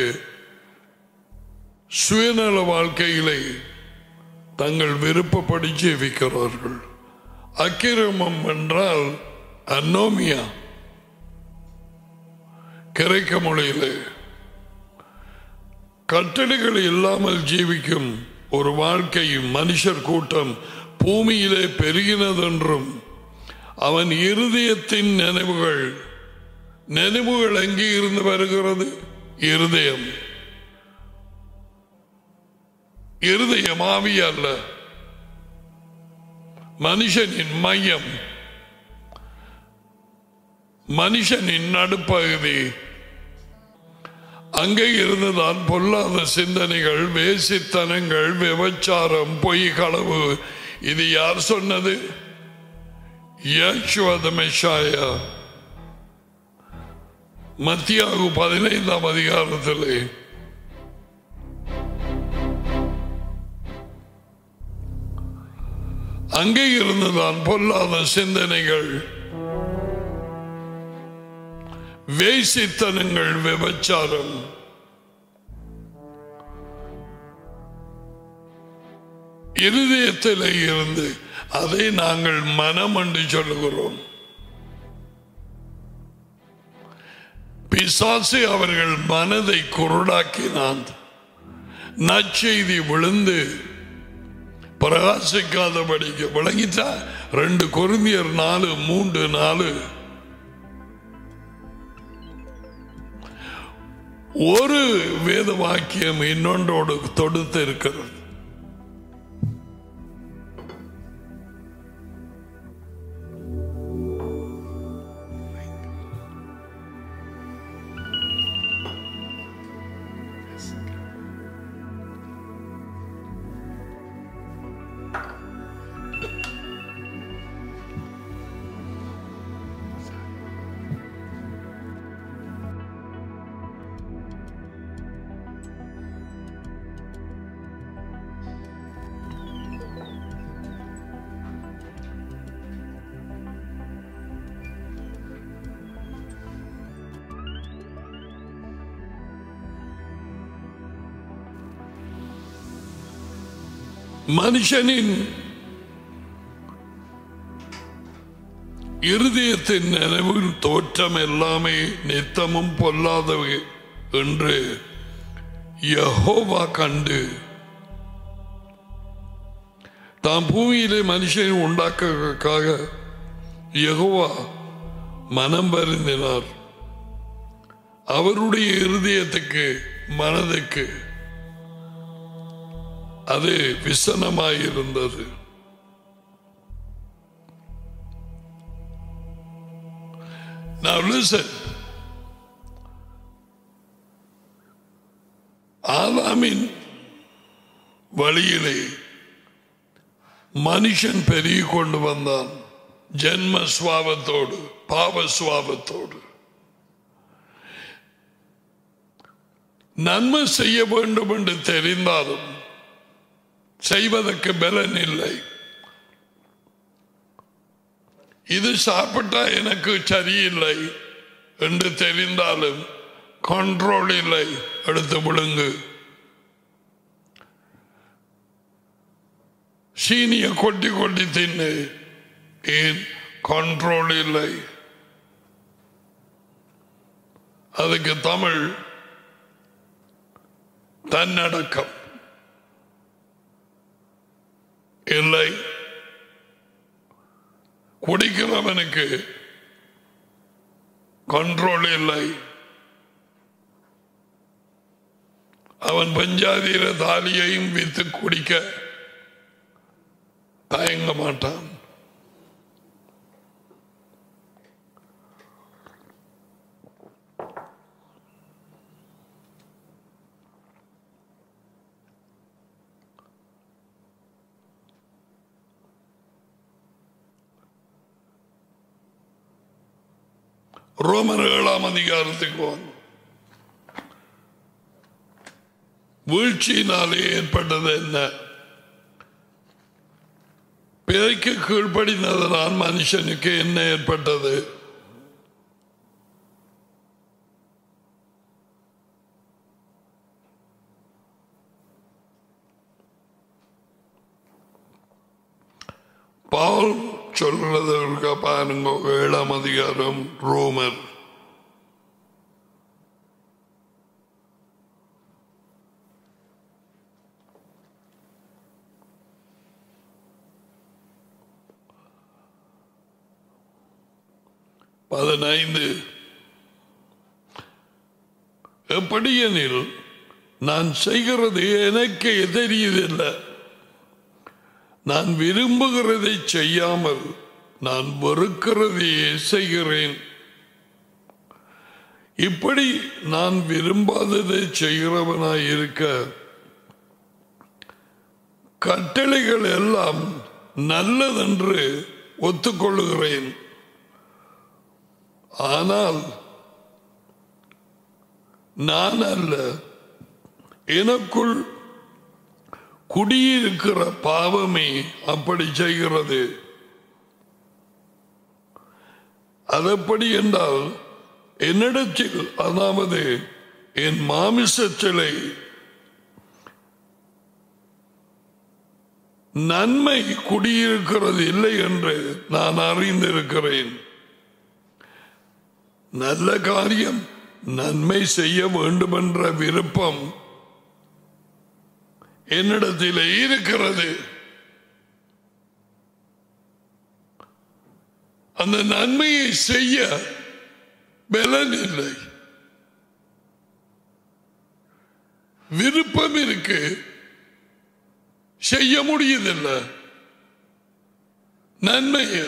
சுயநல வாழ்க்கையிலே தங்கள் விருப்பப்படி ஜீவிக்கிறார்கள் அக்கிரமம் என்றால் அன்னோமியா கிரைக்க மொழியிலே கட்டளைகள் இல்லாமல் ஜீவிக்கும் ஒரு வாழ்க்கையும் மனுஷர் கூட்டம் பூமியிலே பெருகினதென்றும் அவன் இருதயத்தின் நினைவுகள் நினைவுகள் எங்கே இருந்து வருகிறது இருதயம் இருதயம் ஆவி அல்ல மனுஷனின் மையம் மனுஷனின் நடுப்பகுதி அங்கே இருந்துதான் பொல்லாத சிந்தனைகள் வேசித்தனங்கள் விபச்சாரம் பொய் களவு இது யார் சொன்னது யேசுவத மெஷாயா மத்தியாகு பதினைந்தாம் அதிகாரத்திலே அங்கே இருந்துதான் பொல்லாத சிந்தனைகள் வேசித்தனங்கள் விபச்சாரம் இருதயத்திலே இருந்து அதை நாங்கள் மனம் என்று சொல்லுகிறோம் பிசாசு அவர்கள் மனதை குருடாக்கினான் நற்செய்தி விழுந்து பிரகாசிக்காதபடிக்கு விளங்கிட்டா ரெண்டு கொருந்தியர் நாலு மூன்று நாலு ஒரு வேத வாக்கியம் இன்னொன்றோடு தொடுத்து இருக்கிறது மனுஷனின் இருதயத்தின் நினைவின் தோற்றம் எல்லாமே நித்தமும் பொல்லாதவை என்று யஹோவா கண்டு தாம் பூமியிலே மனுஷனை உண்டாக்குவதற்காக யெகோவா மனம் வருந்தினார் அவருடைய இருதயத்துக்கு மனதுக்கு அது விசனமாயிருந்தது Now listen. ஆதாமின் வழியிலே மனுஷன் பெருகி கொண்டு வந்தான் ஜென்ம சுவாபத்தோடு பாவ சுவாபத்தோடு நன்மை செய்ய வேண்டும் என்று தெரிந்தாலும் செய்வதற்கு பலன் இல்லை இது சாப்பிட்டா எனக்கு சரியில்லை என்று தெரிந்தாலும் கண்ட்ரோல் இல்லை எடுத்து விழுங்கு சீனிய கொட்டி கொட்டி தின்னு ஏன் கண்ட்ரோல் இல்லை அதுக்கு தமிழ் தன்னடக்கம் இல்லை குடிக்கிறவனுக்கு கண்ட்ரோல் இல்லை அவன் பஞ்சாதீர தாலியையும் வித்து குடிக்க தயங்க மாட்டான் ரோமர் ஏழாம் அதிகாரத்துக்கு வாங்க வீழ்ச்சியினாலே ஏற்பட்டது என்ன பிழைக்கு கீழ்ப்படிந்ததனால் மனுஷனுக்கு என்ன ஏற்பட்டது பால் சொல்றதற்கு பாருங்க ஏழாம் அதிகாரம் ரோமர் பதினைந்து எப்படியெனில் நான் செய்கிறது எனக்கு தெரியுதில்லை நான் விரும்புகிறதை செய்யாமல் நான் வெறுக்கிறதையே செய்கிறேன் இப்படி நான் விரும்பாததை செய்கிறவனாய் இருக்க கட்டளைகள் எல்லாம் நல்லதென்று ஒத்துக்கொள்ளுகிறேன் ஆனால் நான் அல்ல எனக்குள் குடியிருக்கிற பாவமே அப்படி செய்கிறது அதப்படி என்றால் என்னிடத்தில் அதாவது என் மாமிசச்சிலை நன்மை குடியிருக்கிறது இல்லை என்று நான் அறிந்திருக்கிறேன் நல்ல காரியம் நன்மை செய்ய வேண்டும் என்ற விருப்பம் என்னிடத்தில் இருக்கிறது அந்த நன்மையை செய்ய பலன் இல்லை விருப்பம் இருக்கு செய்ய முடியதில்லை நன்மைய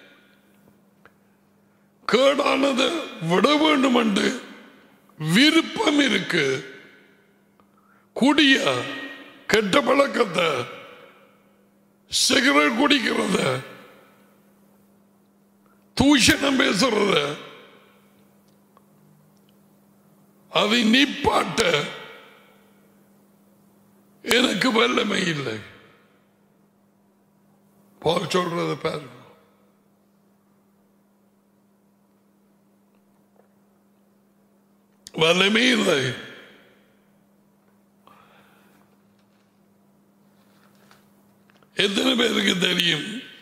கேடானதை விட வேண்டும் என்று விருப்பம் இருக்கு குடிய கெட்ட பழக்கத்தை சிகரெட் குடிக்கிறத தூஷணம் பேசுறத அதை நிப்பாட்ட எனக்கு வல்லமை இல்லை பால் சொல்றத பாருங்க வல்லமே இல்லை எத்தனை பேருக்கு தெரியும்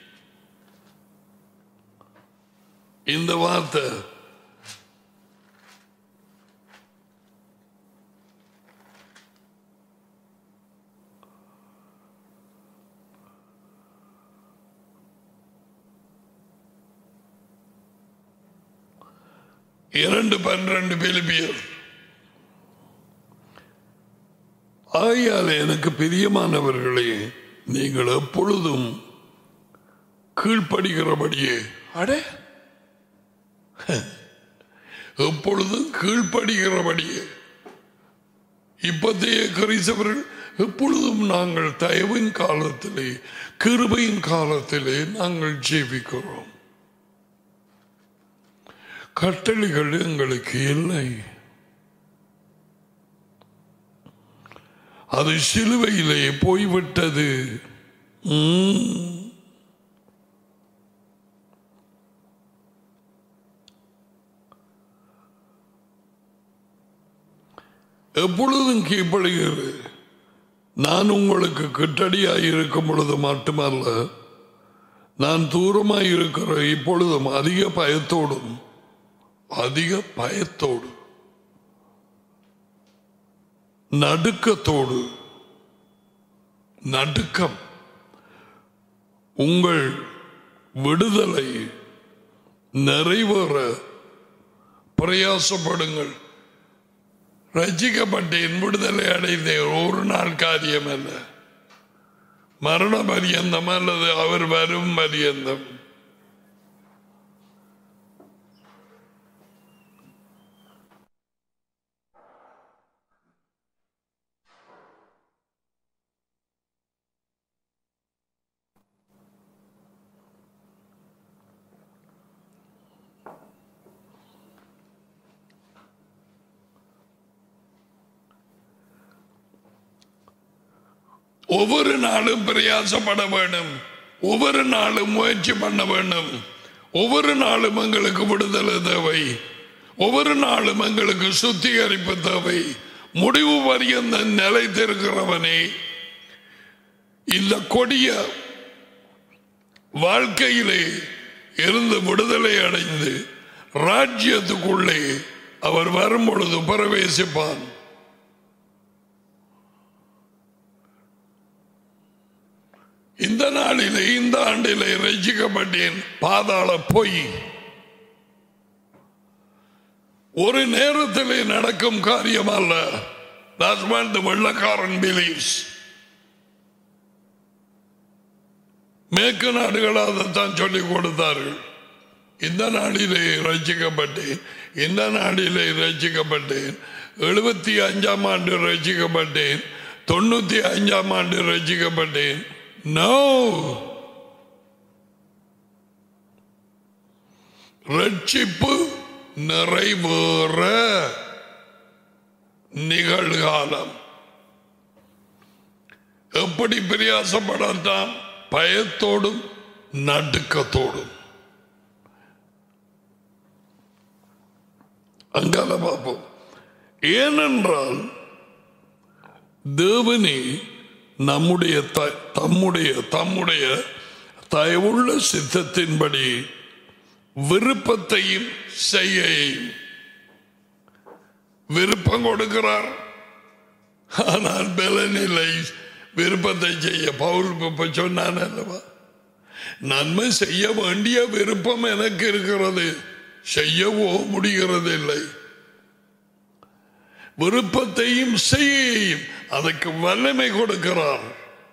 இந்த வார்த்தை இரண்டு பன்னிரண்டு பிலிப்பியர் ஆகையால் எனக்கு பிரியமானவர்களே நீங்கள் எப்பொழுதும் கீழ்ப்படுகிறபடியே அடே எப்பொழுதும் கீழ்ப்படுகிறபடியே இப்பத்தைய கிறிஸ்தவர்கள் எப்பொழுதும் நாங்கள் தயவின் காலத்திலே கிருபையின் காலத்திலே நாங்கள் ஜீவிக்கிறோம் கட்டளைகள் எங்களுக்கு இல்லை அது சிலுவையிலே போய்விட்டது உம். எப்பொழுதும் கீழ்ப்படுகிறது நான் உங்களுக்கு கிட்டடியாய் இருக்கும் பொழுது மட்டுமல்ல நான் தூரமாய் இருக்கிற இப்பொழுதும் அதிக பயத்தோடும் அதிக பயத்தோடு நடுக்கத்தோடு நடுக்கம் உங்கள் விடுதலை நிறைவேற பிரயாசப்படுங்கள் ரசிக்கப்பட்டேன் விடுதலை அடைந்தேன் ஒரு நாள் காரியம் அல்ல மரண பரியந்தம் அல்லது அவர் வரும் பரியந்தம் ஒவ்வொரு நாளும் பிரயாசப்பட வேண்டும் ஒவ்வொரு நாளும் முயற்சி பண்ண வேண்டும் ஒவ்வொரு நாளும் எங்களுக்கு விடுதலை தேவை ஒவ்வொரு நாளும் எங்களுக்கு சுத்திகரிப்பு தேவை முடிவு வரியந்த நிலைத்திருக்கிறவனே இந்த கொடிய வாழ்க்கையிலே இருந்து விடுதலை அடைந்து ராஜ்யத்துக்குள்ளே அவர் வரும் பொழுது பிரவேசிப்பான் இந்த நாளிலே இந்த ஆண்டிலே ரசிக்கப்பட்டேன் பாதாள பொய் ஒரு நேரத்திலே நடக்கும் காரியம் அல்ல That's what the வெள்ளக்காரன் believes. மேற்கு நாடுகள் அதைத்தான் சொல்லிக் கொடுத்தார்கள் இந்த நாளிலே ரசிக்கப்பட்டேன் இந்த நாளிலே ரசிக்கப்பட்டேன் எழுபத்தி அஞ்சாம் ஆண்டு ரசிக்கப்பட்டேன் தொண்ணூத்தி அஞ்சாம் ஆண்டு ரசிக்கப்பட்டேன் நோ ரட்சிப்பு நிறைவேற நிகழ்காலம் எப்படி பிரயாசப்படத்தான் பயத்தோடும் நடுக்கத்தோடும் அங்கால பார்ப்போம் ஏனென்றால் தேவனே நம்முடைய த- தம்முடைய தம்முடைய தயவுள்ள சித்தத்தின்படி விருப்பத்தையும் செய்யையும் விருப்பம் கொடுக்கிறார் ஆனால் பலனில்லை விருப்பத்தை செய்ய பவுல் இப்ப சொன்னான் அல்லவா நன்மை செய்ய வேண்டிய விருப்பம் எனக்கு இருக்கிறது செய்யவோ முடிகிறது இல்லை விருப்பத்தையும் செய்யையும் அதற்கு வல்லமை கொடுக்கிறார்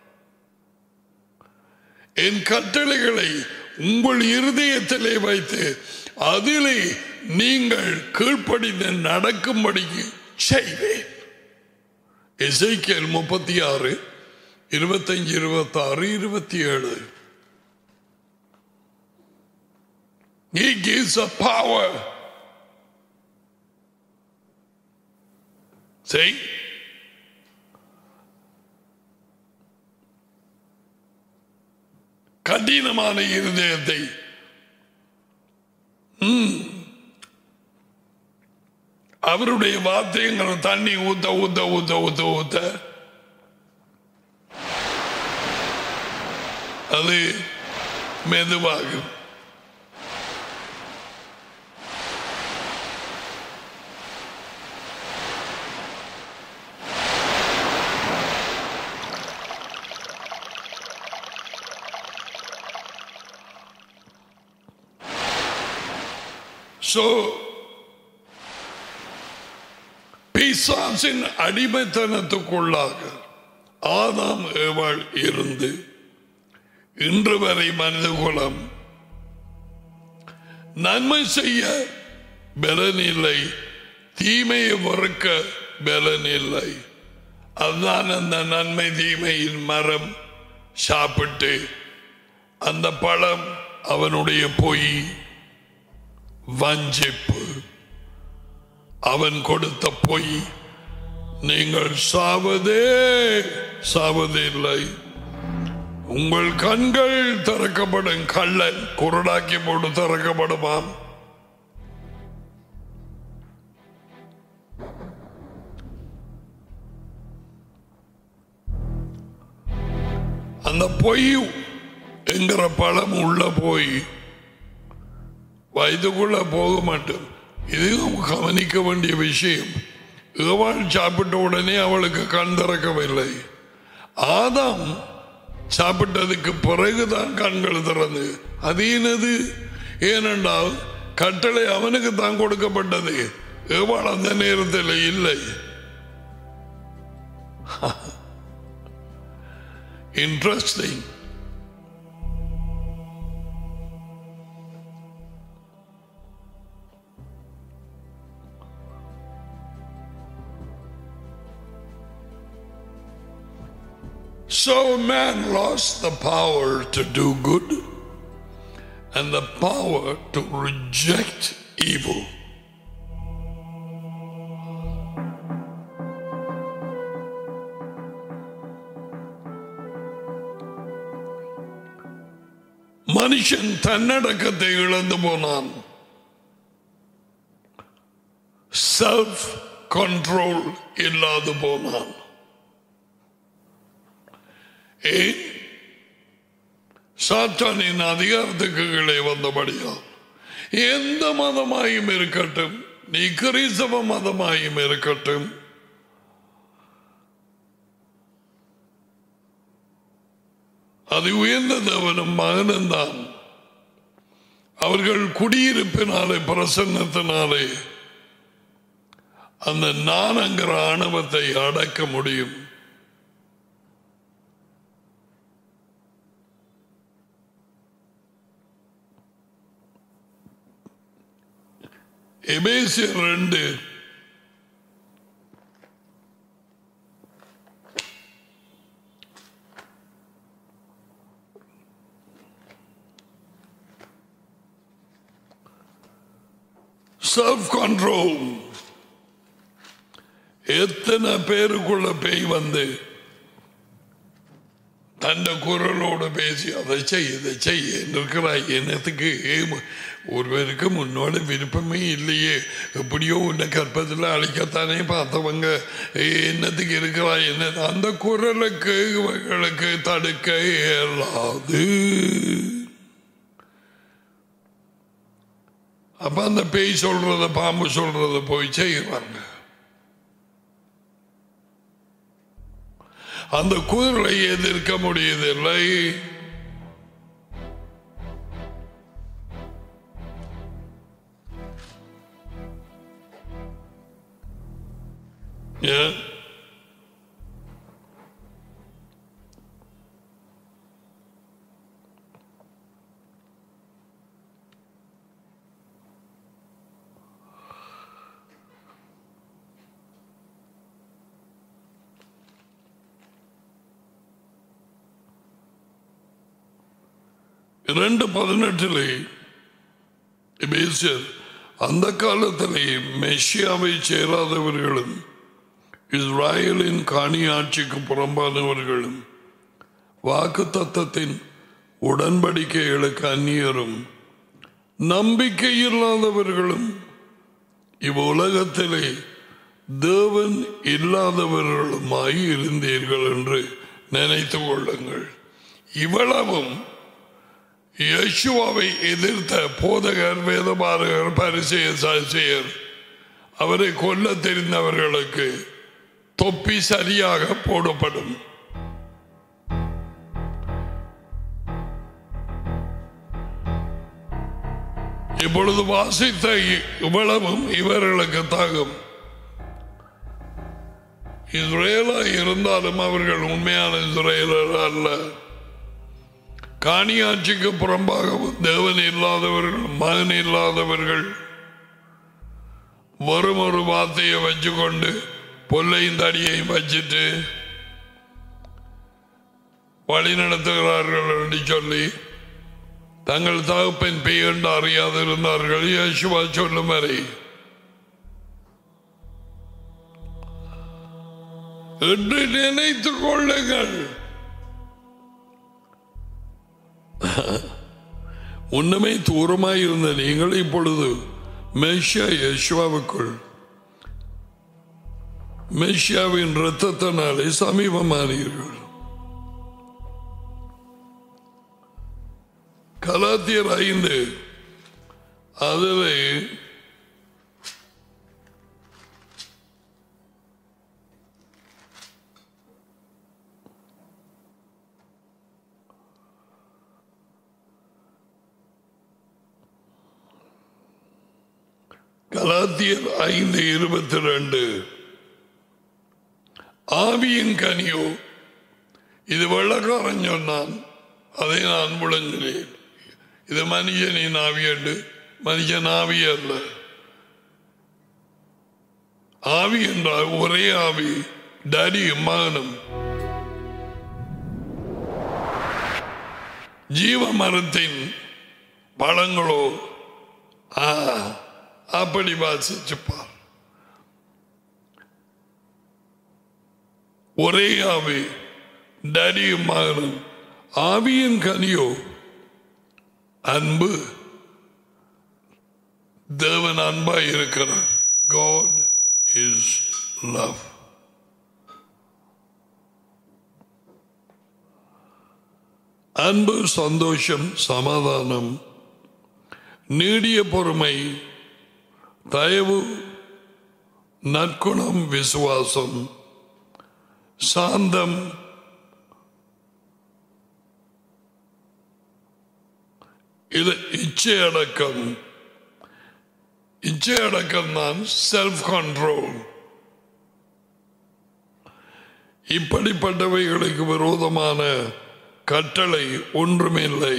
என் கட்டளைகளை உங்கள் இருதயத்திலே வைத்து அதிலே நீங்கள் கீழ்ப்படிந்து நடக்கும்படிக்கு செய்வேன் எசைக்கேல் முப்பத்தி ஆறு இருபத்தஞ்சு இருபத்தாறு இருபத்தி ஏழு He gives a power. See? கடினமான இருதயத்தை ம். அவருடைய வாத்தியங்களை தண்ணி ஊத்த ஊத்த ஊத்த ஊத்த ஊத்த அது மெதுவாகும் So, பிசாசின் அடிமைத்தனத்துக்குள்ளாக ஆதாம் ஏவாள் இருந்து இன்று வரை மனித குலம் நன்மை செய்ய பலனில்லை தீமையை வெறுக்க பலனில்லை அதுதான் அந்த நன்மை தீமையின் மரம் சாப்பிட்டு அந்த பழம் அவனுடைய பொய் வஞ்சிப்பு அவன் கொடுத்த பொய் நீங்கள் சாவதே சாவதில்லை உங்கள் கண்கள் திறக்கப்படும் கள்ளன் குருடாக்கி போட்டு திறக்கப்படுமாம் அந்த பொய் என்கிற பழம் உள்ள போய் வயதுக்குள்ள போக மாட்டோம் இதுவும் கவனிக்க வேண்டிய விஷயம் ஏவாள் சாப்பிட்ட உடனே அவளுக்கு கண் திறக்கவில்லை ஆதாம் சாப்பிட்டதுக்கு பிறகுதான் கண்கள் திறந்து அது என்னது ஏனென்றால் கட்டளை அவனுக்கு தான் கொடுக்கப்பட்டது ஏவாள் அந்த நேரத்தில் இல்லை interesting So man lost the power to do good and the power to reject evil. மனுஷன் தன்னடக்கத்தை இழந்து போனான் செல்ஃப் கண்ட்ரோல் இல்லாது போனான் ஏன் சாத்தானின் அதிகாரத்துக்கு கீழே வந்தபடியா எந்த மதமாயும் இருக்கட்டும் நீ கிறிஸ்தவ மதமாயும் இருக்கட்டும் அது உயர்ந்த தேவனும் மகனும் தான் அவர்கள் குடியிருப்பினாலே பிரசன்னத்தினாலே அந்த நானங்கிற ஆணவத்தை அடக்க முடியும் எபேசியர் ரெண்டு செல்ஃப் கண்ட்ரோல் எத்தனை பேருக்குள்ள பேய் வந்து தன்னை குரலோடு பேசி அதை செய் இதை செய் இருக்கிறாய் என்னத்துக்கு ஒருவருக்கு முன்னோட விருப்பமே இல்லையே எப்படியோ உன்னை கற்பத்தில் அழிக்கத்தானே பார்த்தவங்க என்னத்துக்கு இருக்கிறாய் என்ன அந்த குரலுக்கு இவர்களுக்கு தடுக்க இயலாது அப்ப அந்த பேய் சொல்றத பாம்பு சொல்றத போய் செய்வாங்க அந்த குதிரை எதிர்க்க முடியதில்லை ஏன் இரண்டு பதினெட்டிலே எபேசியர் அந்த காலத்திலே மெஷியாவை சேராதவர்களும் இஸ்ராயலின் காணி ஆட்சிக்கு புறம்பானவர்களும் வாக்கு தத்தத்தின் உடன்படிக்கைகளுக்கு அந்நியரும் நம்பிக்கை இல்லாதவர்களும் இவ்வுலகத்திலே தேவன் இல்லாதவர்களுமாய் இருந்தீர்கள் என்று நினைத்துக் கொள்ளுங்கள் இவ்வளவும் யேசுவாவை எதிர்த்த போதகர் வேதபாரகர் பரிசெய சாட்சியர் அவரை கொல்ல தெரிந்தவர்களுக்கு தொப்பி சரியாக போடப்படும் இப்பொழுது வாசித்த இவ்வளவும் இவர்களுக்கு தாகும் இஸ்ரேலா இருந்தாலும் அவர்கள் உண்மையான இஸ்ரேலர் அல்ல காணியாட்சிக்கு புறம்பாக தேவன் இல்லாதவர்கள் மகன் இல்லாதவர்கள் வரும் ஒரு வார்த்தையை வச்சுக்கொண்டு பொல்லையும் தடியையும் வச்சுட்டு வழி நடத்துகிறார்கள் என்று சொல்லி தங்கள் தகப்பன் பெய் என்று அறியாது இருந்தார்கள் யேசுவா சொல்லும் வரை என்று நினைத்துக் கொள்ளுங்கள் முன்னமே தூரமாய் இருந்த நீங்கள் இப்பொழுது மெஷியா யேசுவாவுக்குள் மெஷியாவின் இரத்தத்தினாலே சமீபமானீர்கள் கலாத்தியர் ஐந்து அதில் கலாத்தியர் ஐந்து இருபத்தி ரெண்டு ஆவியின் கனியோ இது வெள்ளக்காரன் சொன்னான் அதை நான் முழங்கினேன் இது மனுஷனின் ஆவி என்று மனுஷன் ஆவி அல்ல ஆவி என்றால் ஒரே ஆவி டடியும் மகனும் ஜீவ மரத்தின் பழங்களோ ஆ அப்படி வாசிச்சுப்பார் ஒரே ஆவி டடியும் மகனும் ஆவியின் கனியோ அன்பு தேவன் அன்பாய் இருக்கிறார் God is love. அன்பு சந்தோஷம் சமாதானம் நீடிய பொறுமை தயவு நற்குணம் விசுவாசம் சாந்தம் இது இச்சை அடக்கம் இச்சை அடக்கம் தான் செல்ஃப் கண்ட்ரோல் இப்படிப்பட்டவைகளுக்கு விரோதமான கட்டளை ஒன்றுமில்லை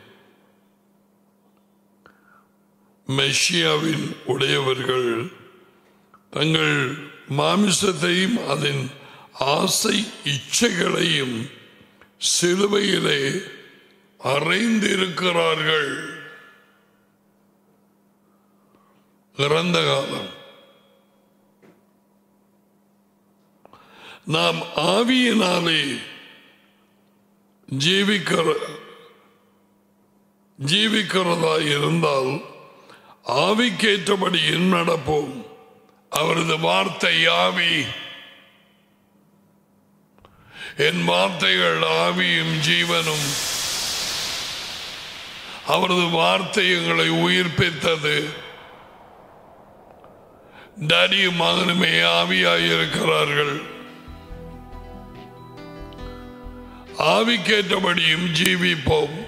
மெஷியாவின் உடையவர்கள் தங்கள் மாமிசத்தையும் அதன் ஆசை இச்சைகளையும் சிலுவையிலே அறைந்திருக்கிறார்கள் இறந்த காலம் நாம் ஆவியினாலே ஜீவிக்கிற ஜீவிக்கிறதா இருந்தால் ஆவிக்கேற்றபடி நடப்போம் அவரது வார்த்தை ஆவி என் வார்த்தைகள் ஆவியும் ஜீவனும் அவரது வார்த்தை எங்களை உயிர்ப்பித்தது டடியும் மகனுமே ஆவியாயிருக்கிறார்கள் ஆவிக்கேற்றபடியும் ஜீவிப்போம்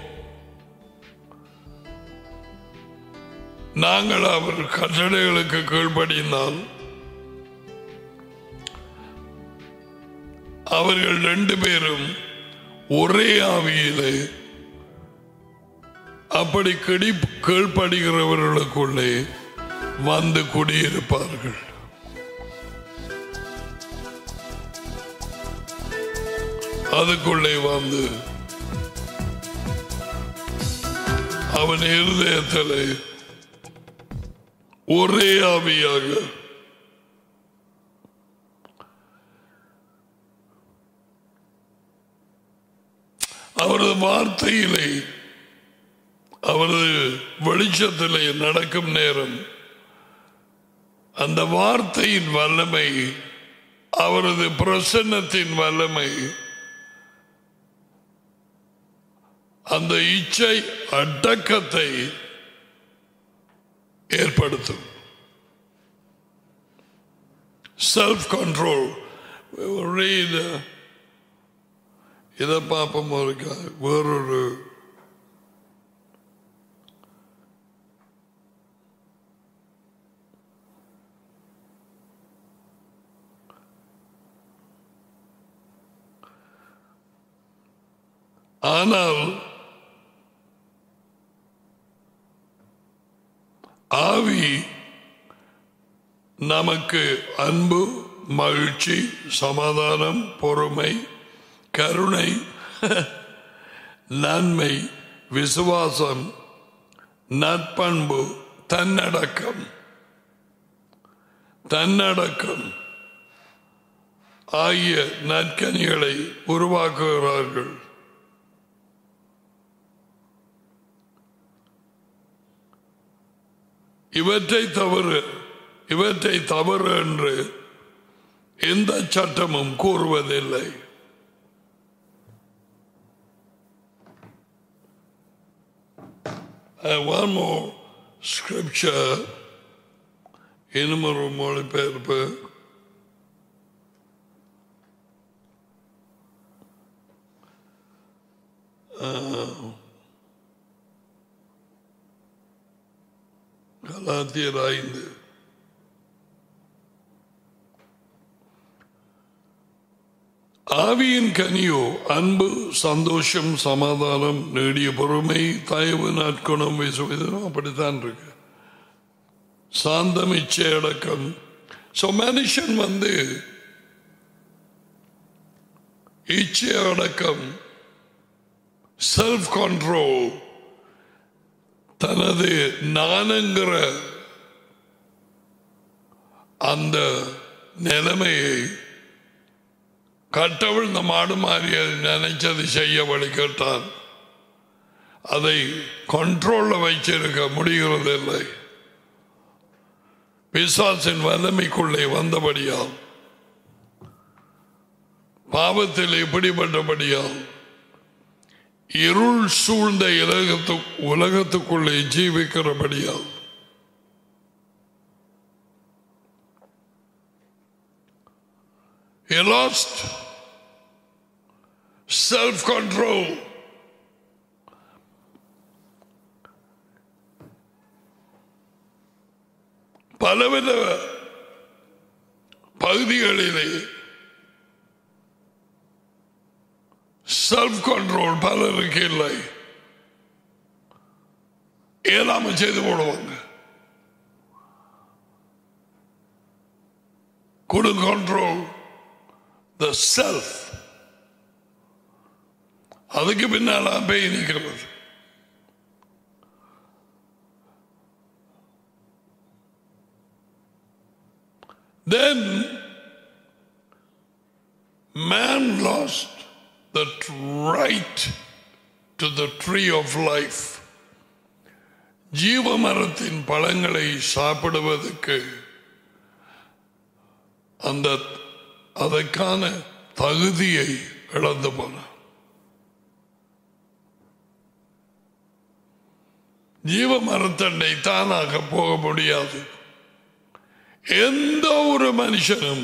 நாங்கள் அவர் கட்டளைகளுக்கு கீழ்ப்படினால் அவர்கள் ரெண்டு பேரும் ஒரே ஆவியிலே அப்படி கிடி கீழ்ப்படுகிறவர்களுக்குள்ளே வந்து குடியிருப்பார்கள் அதுக்குள்ளே வந்து அவன் இருதயத்தில் ஒரே ஆவியாக அவரது வார்த்தையிலே அவரது வெளிச்சத்திலே நடக்கும் நேரம் அந்த வார்த்தையின் வல்லமை அவரது பிரசன்னத்தின் வல்லமை அந்த இச்சை அடக்கத்தை ஏற்படுத்தும் செல்ஃப் கண்ட்ரோல் இதை பார்ப்போம் இருக்கா வேறொரு ஆனால் ஆவி நமக்கு அன்பு மகிழ்ச்சி சமாதானம் பொறுமை கருணை நன்மை விசுவாசம் நற்பண்பு தன்னடக்கம் தன்னடக்கம் ஆகிய நற்கனிகளை உருவாக்குகிறார்கள் இவற்றை தவறு இவற்றை தவறு என்று எந்த சட்டமும் கூறுவதில்லை Uh, one more scripture இன்னும் ஒரு மொழிபெயர்ப்பு கலாத்தியர் ஐந்து ஆவியின் கனியோ அன்பு சந்தோஷம் சமாதானம் நீடிய பொறுமை தயவு நற்குணம் விசுவதம் அப்படித்தான் இருக்கு சாந்தம் இச்சை அடக்கம் ஸோ மனுஷன் வந்து இச்சை அடக்கம் செல்ஃப் கண்ட்ரோல் தனது நானுங்கிற அந்த நிலைமையை கட்டவிழ்ந்த மாடு மாறி நினைச்சது செய்ய வழி கேட்டான் அதை கண்ட்ரோல்ல வைச்சிருக்க முடிகிறதில்லை பிசாசின் வல்லமைக்குள்ளே வந்தபடியால் பாவத்தில் இப்படிப்பட்டபடியால் இருள் சூழ்ந்த உலகத்து உலகத்துக்குள்ளே ஜீவிக்கிறபடியால் He lost self control. பலவித பகுதிகளிலே செல்ஃப் கண்ட்ரோல் பலருக்கு இல்லை ஏலாம செய்து போடுவாங்க குடு கண்ட்ரோல் த செல்ஃப் அதுக்கு பின்னால பேய் நிற்கிறது Then man lost the right to the tree of life. ஜீவ மரத்தின் பழங்களை சாப்பிடுவதற்கு அந்த அதற்கான தகுதியை இழந்து போனான் ஜீவ மரத்தண்டை தானாக போக முடியாது எந்த ஒரு மனுஷனும்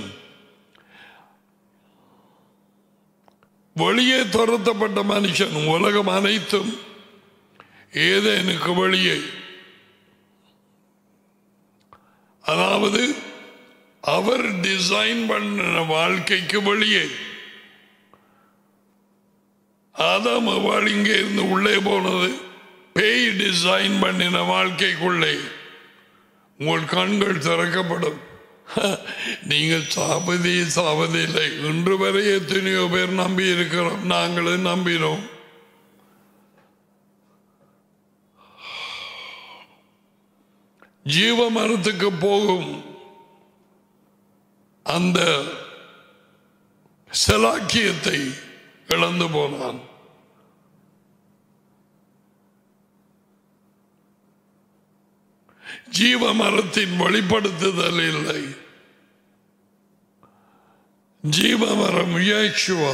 வெளியே துரத்தப்பட்ட மனுஷன் உலகம் அனைத்தும் ஏதேனுக்கு வெளியே அதாவது அவர் டிசைன் பண்ண வாழ்க்கைக்கு வெளியே ஆதாம் அவள் இங்கே இருந்து உள்ளே போனது பேய் டிசைன் பண்ணின வாழ்க்கைக்குள்ளே உங்கள் கண்கள் திறக்கப்படும் நீங்கள் சாபதி சாவதில்லை இன்று வரை எத்தனையோ பேர் நம்பி இருக்கிறோம் நாங்களும் நம்பினோம் ஜீவ மரத்துக்கு போகும் அந்த செலாக்கியத்தை இழந்து போனான் ஜீவ மரத்தின் வெளிப்படுத்துதல் இல்லை ஜீவ மரம் இயேசுவா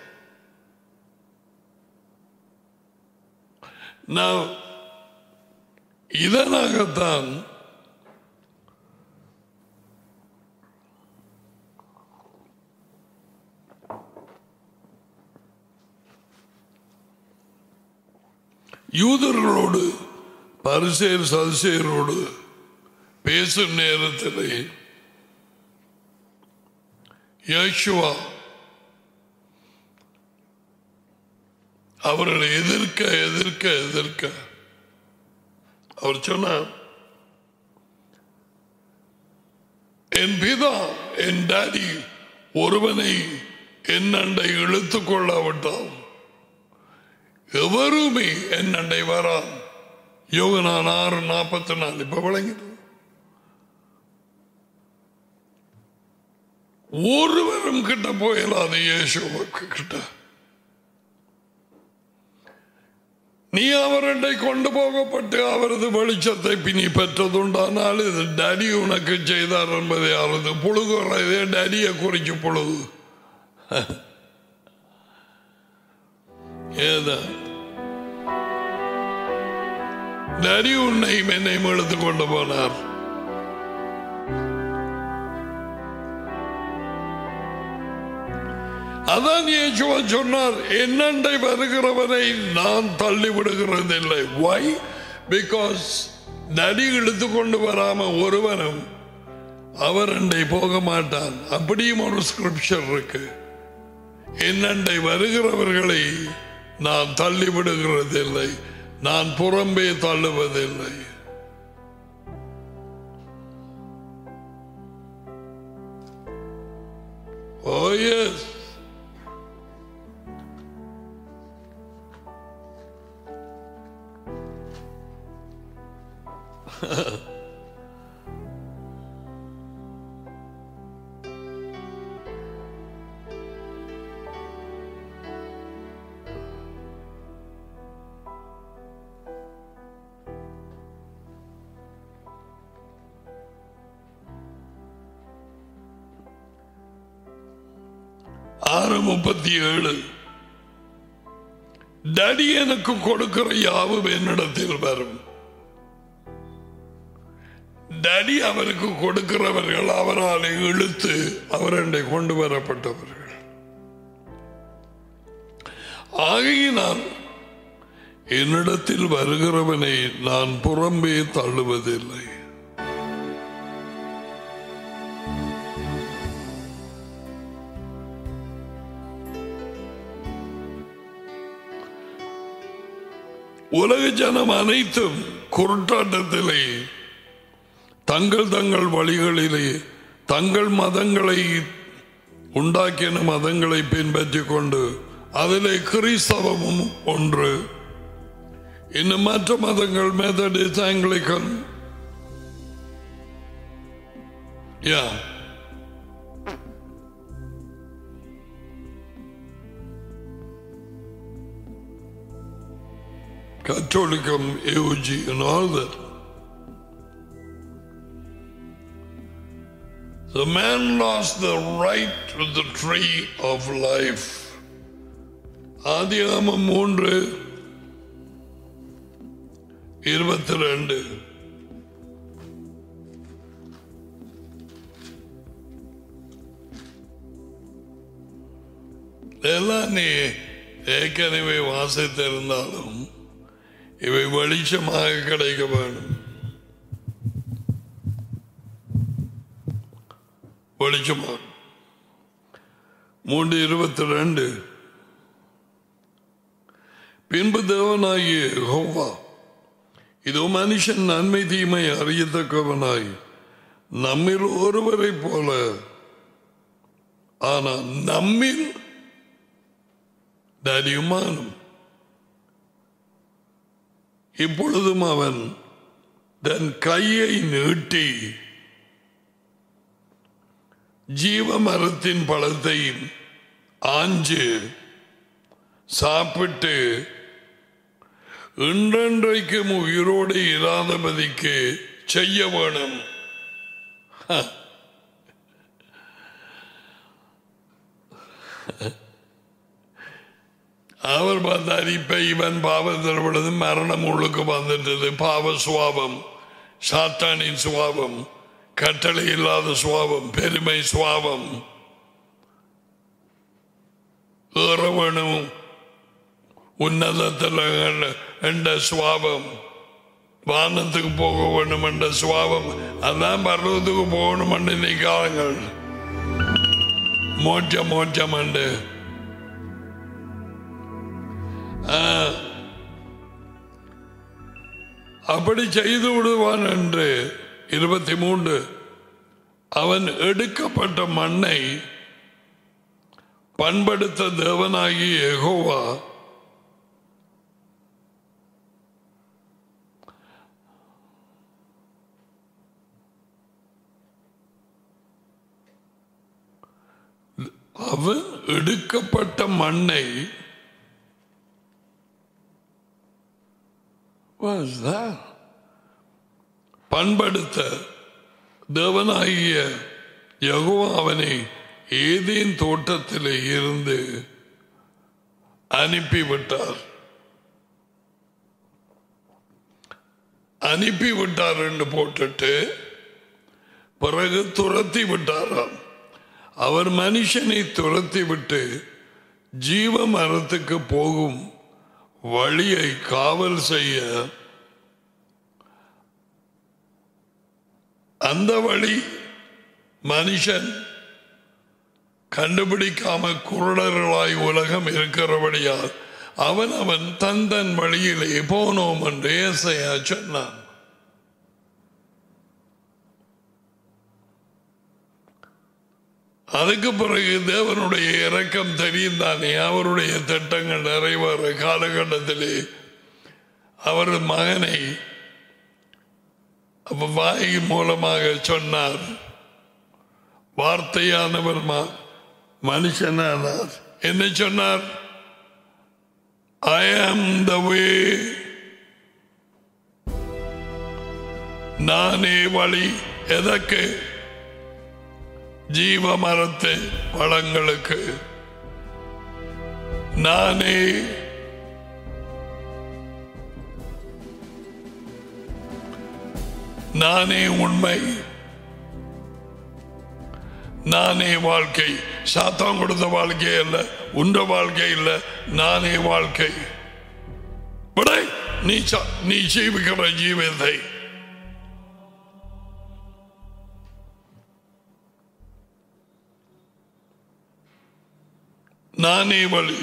நான் இதனாகத்தான் யூதர்களோடு பரிசேர் சதுசேரோடு பேசும் நேரத்தில் யேசுவா அவர்களை எதிர்க்க எதிர்க்க எதிர்க்க அவர் சொன்னார் என் பிதா என் டாடி ஒருவனை என் அண்டை இழுத்துக் கொள்ளாவிட்டால் எவருமே என் அண்டை வரான் யோகனான் ஆறு நாற்பத்தி நாலு இப்ப விளங்கிது ஒருவரும் கிட்ட போயிடாது இயேசுவுக்கு கிட்ட நீ அவரண்டை கொண்டு போகப்பட்டு அவரது வெளிச்சத்தை பினி பெற்றதுண்டானால் இது டடி உனக்கு செய்தார் என்பதை அவரது புழுகுறதே டடியை குறிச்சு புழுகு ஏதா டடி உன்னையும் என்னையும் எடுத்து கொண்டு போனார் அதான் இயேசுவா சொன்னார் என்னண்டை வருகிறவரை நான் தள்ளி விடுகிறதில்லை வை பிகாஸ் நடி இழுத்து கொண்டு வராம ஒருவனும் அவர் அண்டை போக மாட்டான் அப்படியும் ஒரு ஸ்கிரிப்சர் இருக்கு என்னண்டை வருகிறவர்களை நான் தள்ளி விடுகிறதில்லை நான் புறம்பே தள்ளுவதில்லை Oh yes. ஆறு முப்பத்தி ஏழு டடி எனக்கு கொடுக்கிற யாவும் என்னிடத்தில் வரும் டடி அவருக்கு கொடுக்கிறவர்கள் அவரால் இழுத்து அவரண்டை கொண்டு வரப்பட்டவர்கள் ஆகையினால் என்னிடத்தில் வருகிறவனை நான் புறம்பே தள்ளுவதில்லை உலக ஜனம் அனைத்தும் குருட்டாட்டத்திலே தங்கள் தங்கள் வழிகளிலே தங்கள் மதங்களை உண்டாக்கின மதங்களை பின்பற்றிக் கொண்டு அதிலே கிறிஸ்தவமும் ஒன்று இன்னும் மற்ற மதங்கள் மெத்தடிஸ்ட் ஆங்கிலிக்கன் யா Catholicum, AOG, and all that. The man lost the right to the tree of life. ஆதியாமம் மூன்று இருபத்தி ரெண்டு எல்லாம் நீ ஏற்கனவே வாசித்திருந்தாலும் இவை வெளிச்சமாக கிடைக்க வேண்டும் வெளிச்சமாக மூன்று இருபத்தி ரெண்டு பின்பு தேவனாகிய யெகோவா இதோ மனுஷன் நன்மை தீமை அறியத்தக்கவனாய் நம்மில் ஒருவரை போல ஆனால் நம்மில் தரியுமானும் இப்பொழுதும் அவன் தன் கையை நீட்டி ஜீவ மரத்தின் பழத்தை ஆஞ்சு சாப்பிட்டு இன்றென்றைக்கும் உயிரோடு இராதபதிக்கு செய்ய வேணும் ஹ. அவர் பார்த்தார் இப்ப இவன் பாவத்தில் விழுது மரணம் உள்ளுக்கு வந்துட்டது பாவ சுவாபம் சாத்தானின் சுவாபம் கட்டளை இல்லாத சுவாபம் பெருமை சுவாபம் ஏற வேணும் உன்னதத்தில் என்ற சுவாபம் வானத்துக்கு போக வேண்டும் என்ற சுவாபம் அதான் பர்வத்துக்கு போகணும் என்று நிற்காங்கள் மோட்சம் மோட்சம் என்று ஆ, அப்படி செய்து விடுவான் என்று இருபத்தி மூன்று அவன் எடுக்கப்பட்ட மண்ணை பண்படுத்த தேவனாகி எகோவா அவன் எடுக்கப்பட்ட மண்ணை was that? பண்படுத்த தேவனாகிய யெகோவா அவனை ஏதேன் தோட்டத்திலே இருந்து அனுப்பிவிட்டார் அனுப்பிவிட்டார் என்று போட்டுட்டு பிறகு துரத்தி விட்டாராம் அவர் மனுஷனை துரத்தி விட்டு ஜீவ மரத்துக்கு போகும் வழியை காவல் செய்ய அந்த வழி மனுஷன் கண்டுபிடிக்காம குருடர்களாய் உலகம் இருக்கிறபடியால் அவன் அவன் தன் தன் வழியிலே போனோம் என்று ஏசையா சொன்னான் அதுக்கு பிறகு தேவனுடைய இரக்கம் தெரியும் தானே அவருடைய திட்டங்கள் நிறைவேற காலகட்டத்திலே அவர் மகனை அப்ப வாய் மூலமாக சொன்னார் வார்த்தையானவர் ம- மனுஷனானார் என்ன சொன்னார் ஐ ஆம் த வே நானே வழி எதற்கு ஜீவ மரத்து பழங்களுக்கு நானே நானே உண்மை நானே வாழ்க்கை சாத்தான் கொடுத்த வாழ்க்கை அல்ல உண்ட வாழ்க்கை இல்ல நானே வாழ்க்கை விடை நீ ச- நீ ஜீவிக்கிற ஜீவியத்தை நானே வழி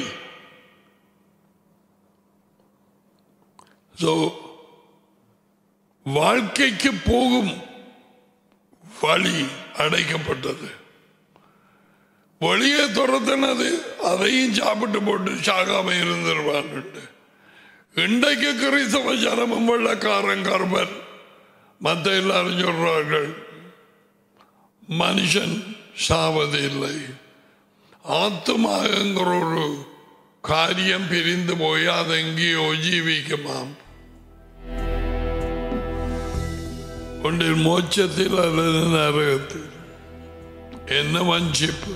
So, வாழ்க்கைக்கு போகும் வழி அடைக்கப்பட்டது வெளியே துரத்தினது அதையும் சாப்பிட்டு போட்டு சாகாம இருந்துருவான் இன்றைக்கு கிறிஸ்தவ ஜனமும் வெள்ளக்காரன் கர்பர் மற்ற எல்லாரும் சொல்றார்கள் மனுஷன் சாவது இல்லை ஆத்துமாங்கிற ஒரு காரியம் பிரிந்து போய் அது எங்கேயோ ஜீவிக்குமாம் ஒன்றில் மோட்சத்தில் அல்லது நரகத்தில் என்ன வஞ்சிப்பு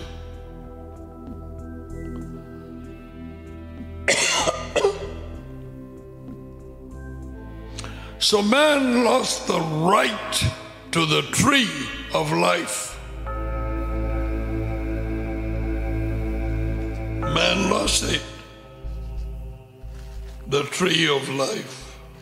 So man lost the right to the tree of life. Man lost it. The tree of life.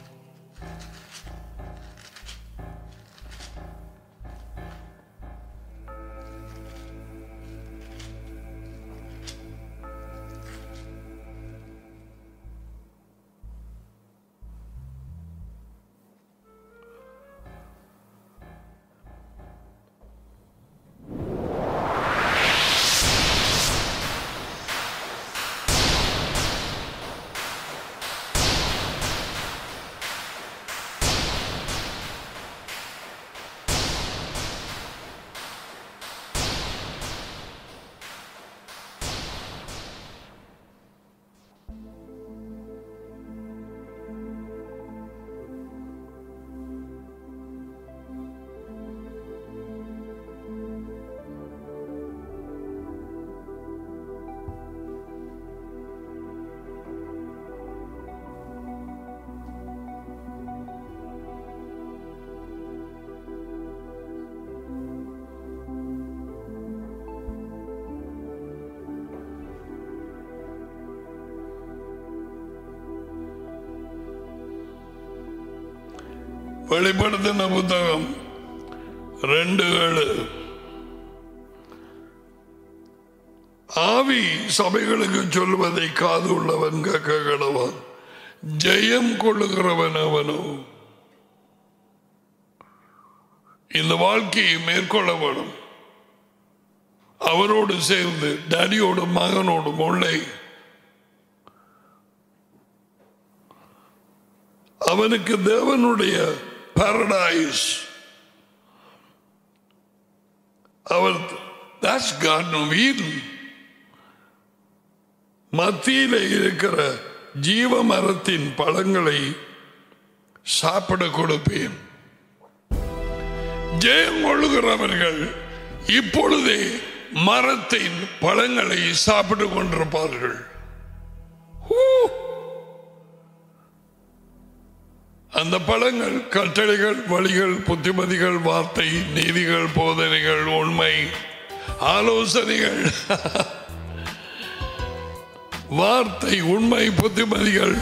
வெளிப்படுத்தின புத்தகம் ரெண்டு ஏழு ஆவி சபைகளுக்கு சொல்வதை காது உள்ளவன் கேட்க கடவான் ஜெயம் கொள்ளுகிறவன் அவனோ இந்த வாழ்க்கையை மேற்கொள்ள வேணும் அவரோடு சேர்ந்து டேடியோடு மகனோடு முல்லை அவனுக்கு தேவனுடைய பாரடைஸ் அவர் that's garden of Eden. மத்தியில இருக்கிற ஜீவ மரத்தின் பழங்களை சாப்பிட கொடுப்பேன் ஜெயம் கொள்ளுகிறவர்கள் இப்பொழுதே மரத்தின் பழங்களை சாப்பிட்டு கொண்டிருப்பார்கள் ஹூ! அந்த பழங்கள் கட்டளைகள் வழிகள் புத்திமதிகள் வார்த்தை நீதிகள் போதனைகள் உண்மை ஆலோசனைகள் வார்த்தை உண்மை புத்திமதிகள்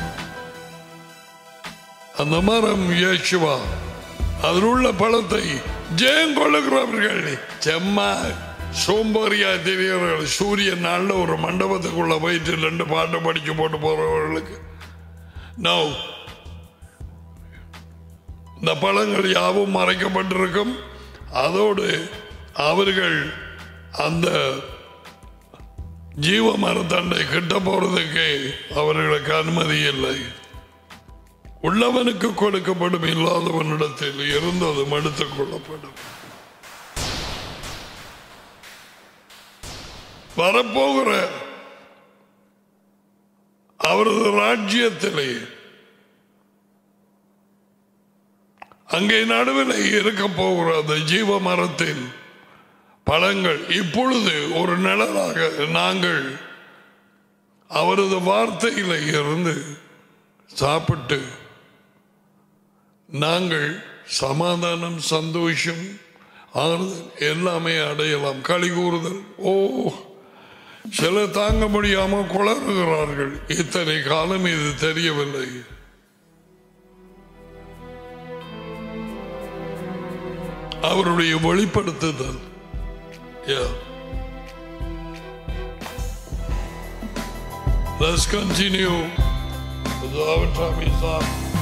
அந்த மரம் இயேசுவா அதில் உள்ள பழத்தை ஜெயம் கொள்ளுகிறவர்கள் செம்மா சோம்பேறியா தெரியவர்கள் சூரிய நாள்ல ஒரு மண்டபத்துக்குள்ள போயிட்டு ரெண்டு பாட்டு படிச்சு போட்டு போறவர்களுக்கு நோ இந்த பழங்கள் யாவும் மறைக்கப்பட்டிருக்கும் அதோடு அவர்கள் அந்த ஜீவ மரத்தண்டை கிட்ட போறதுக்கு அவர்களுக்கு அனுமதி இல்லை உள்ளவனுக்கு கொடுக்கப்படும் இல்லாதவனிடத்தில் இருந்ததும் எடுத்துக் கொள்ளப்படும் வரப்போகிற அவரது ராஜ்யத்திலே அங்கே நடுவில் இருக்க போகிற அந்த ஜீவ மரத்தின் பழங்கள் இப்பொழுது ஒரு நிழலாக நாங்கள் அவரது வார்த்தையில இருந்து சாப்பிட்டு நாங்கள் சமாதானம் சந்தோஷம் ஆறுதல் எல்லாமே அடையலாம் களி கூறுதல் ஓ சில தாங்க முடியாம குளறுகிறார்கள் இத்தனை காலம் இது தெரியவில்லை அவருடைய வெளிப்படுத்துதல் Yeah. Let's continue. Our time is up.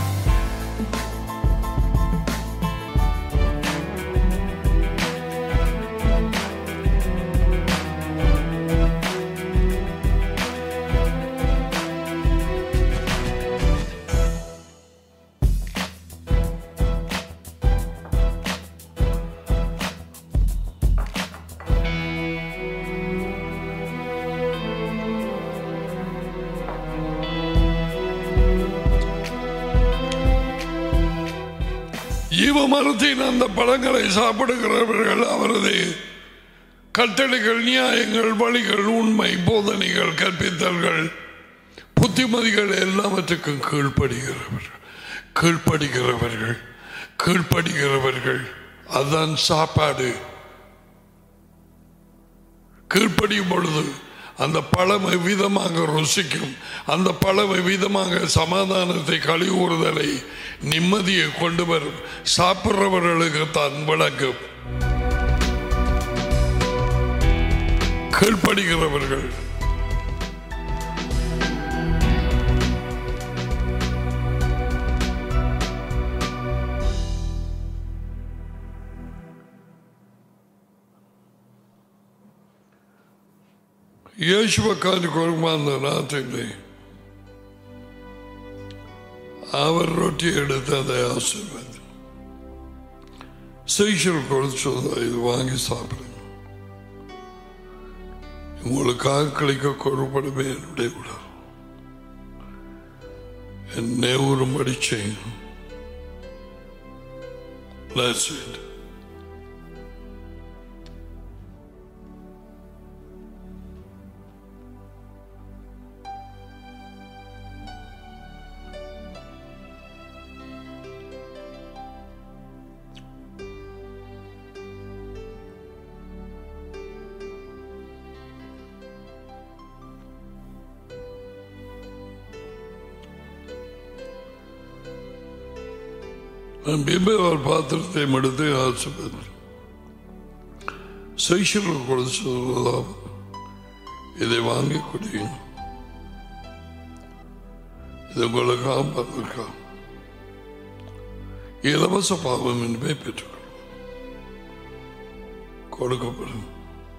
ஜீவ மரத்தின் அந்த பழங்களை சாப்பிடுகிறவர்கள் அவரது கட்டளைகள் நியாயங்கள் வழிகள் உண்மை போதனைகள் கற்பித்தல்கள் புத்திமதிகள் எல்லாவற்றுக்கும் கீழ்ப்படுகிறவர்கள் கீழ்ப்படுகிறவர்கள் கீழ்ப்படுகிறவர்கள் அதுதான் சாப்பாடு கீழ்ப்படியும் பொழுது அந்த பழம் விதமாக ருசிக்கும் அந்த பழம் விதமாக சமாதானத்தை கழிவுறுதலை நிம்மதியை கொண்டு வரும் சாப்பிட்றவர்களுக்கு தான் விளக்கும் கீழ்ப்படுகிறவர்கள் യേശുവക്കാന് കൊടുക്കുന്ന രാത്രിയിലെ അവർ റൊട്ടിയെടുത്ത് அதை ஆசீர்வாதம் செய்ஷல் கொடுத்து இது வாங்கி சாப்பிடுங்க உங்களுக்காக கழிக்க கொடுப்படுமே என்னுடைய உடல் என்னை ஒரு மடிச்சேன் That's it. பிம்பையார் பாத்திரத்தை எடுத்து ஆசிர்வதி சைஷர்கள் கொடுத்ததாம் இதை வாங்கி குடியும் இது உங்களுக்கு ஆம்பதற்கா இலவச பாவம் என்பதை பெற்றுக்கொள்ளும் கொடுக்கப்படும்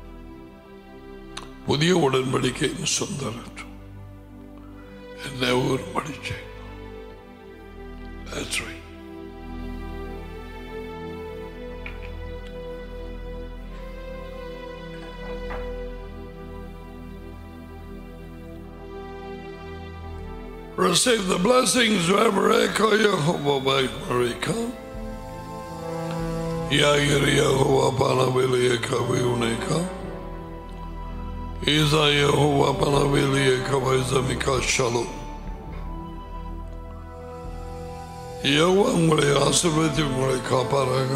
புதிய உடன்படிக்கை சொந்தரற்றும் என்ன ஒரு மடிச்சை That's right. Receive the blessings of Abraham, Yehovah, by Marika. Yair Yehovah, Panavilika, Viunika. Isa Yehovah, Panavilika, Vizamika, Shalom. யவா உங்களை ஆசிர்வதித்து உங்களை காப்பாராக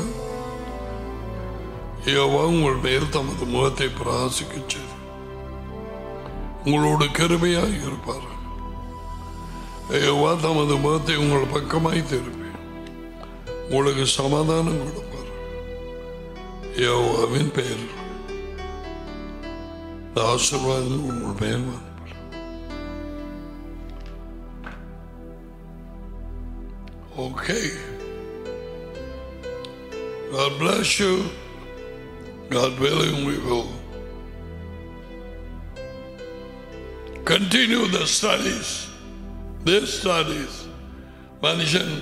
யவா உங்கள் மேல் தமது முகத்தை பிராசிக்க செய்து உங்களோடு கருமையாக இருப்பார்கள் யவா தமது முகத்தை உங்கள் பக்கமாய் திருப்பி உங்களுக்கு சமாதானம் கொடுப்பார் யவாவின் பெயர் இந்த ஆசீர்வாதம் உங்கள் மேல் வந்து Okay. God bless you. God willing, we will continue the studies. These studies. மனுஷன்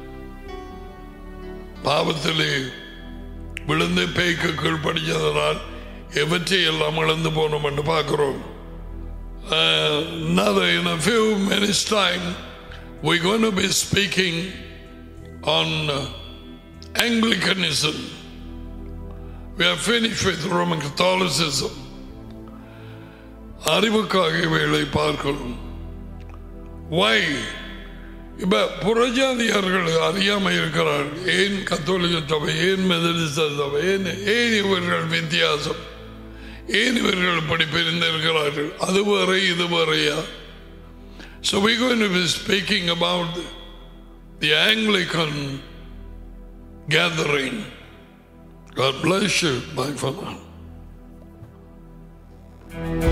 பாவத்திலே விழுந்து பேய்க்கு கீழ்படிச்சதனால் எவற்றை எல்லாம் இழந்து போனோம் என்று பார்க்கிறோம் Uh, another in a few minutes time we're going to be speaking on uh, Anglicanism. We are finished with Roman Catholicism. அறிவுக்காக இவைகளை பார்க்கணும் வை இப்ப புறஜாதியார்கள் அறியாம இருக்கிறார் ஏன் கத்தோலிக்க சபை ஏன் மெதடிஸ்ட சபை ஏன் ஏன் இவர்கள் வித்தியாசம் ஏன் இவர்கள் இப்படி பிரிந்திருக்கிறார்கள் அது வரை இது வரையா So we're going to be speaking about the Anglican gathering. God bless you. Bye for now.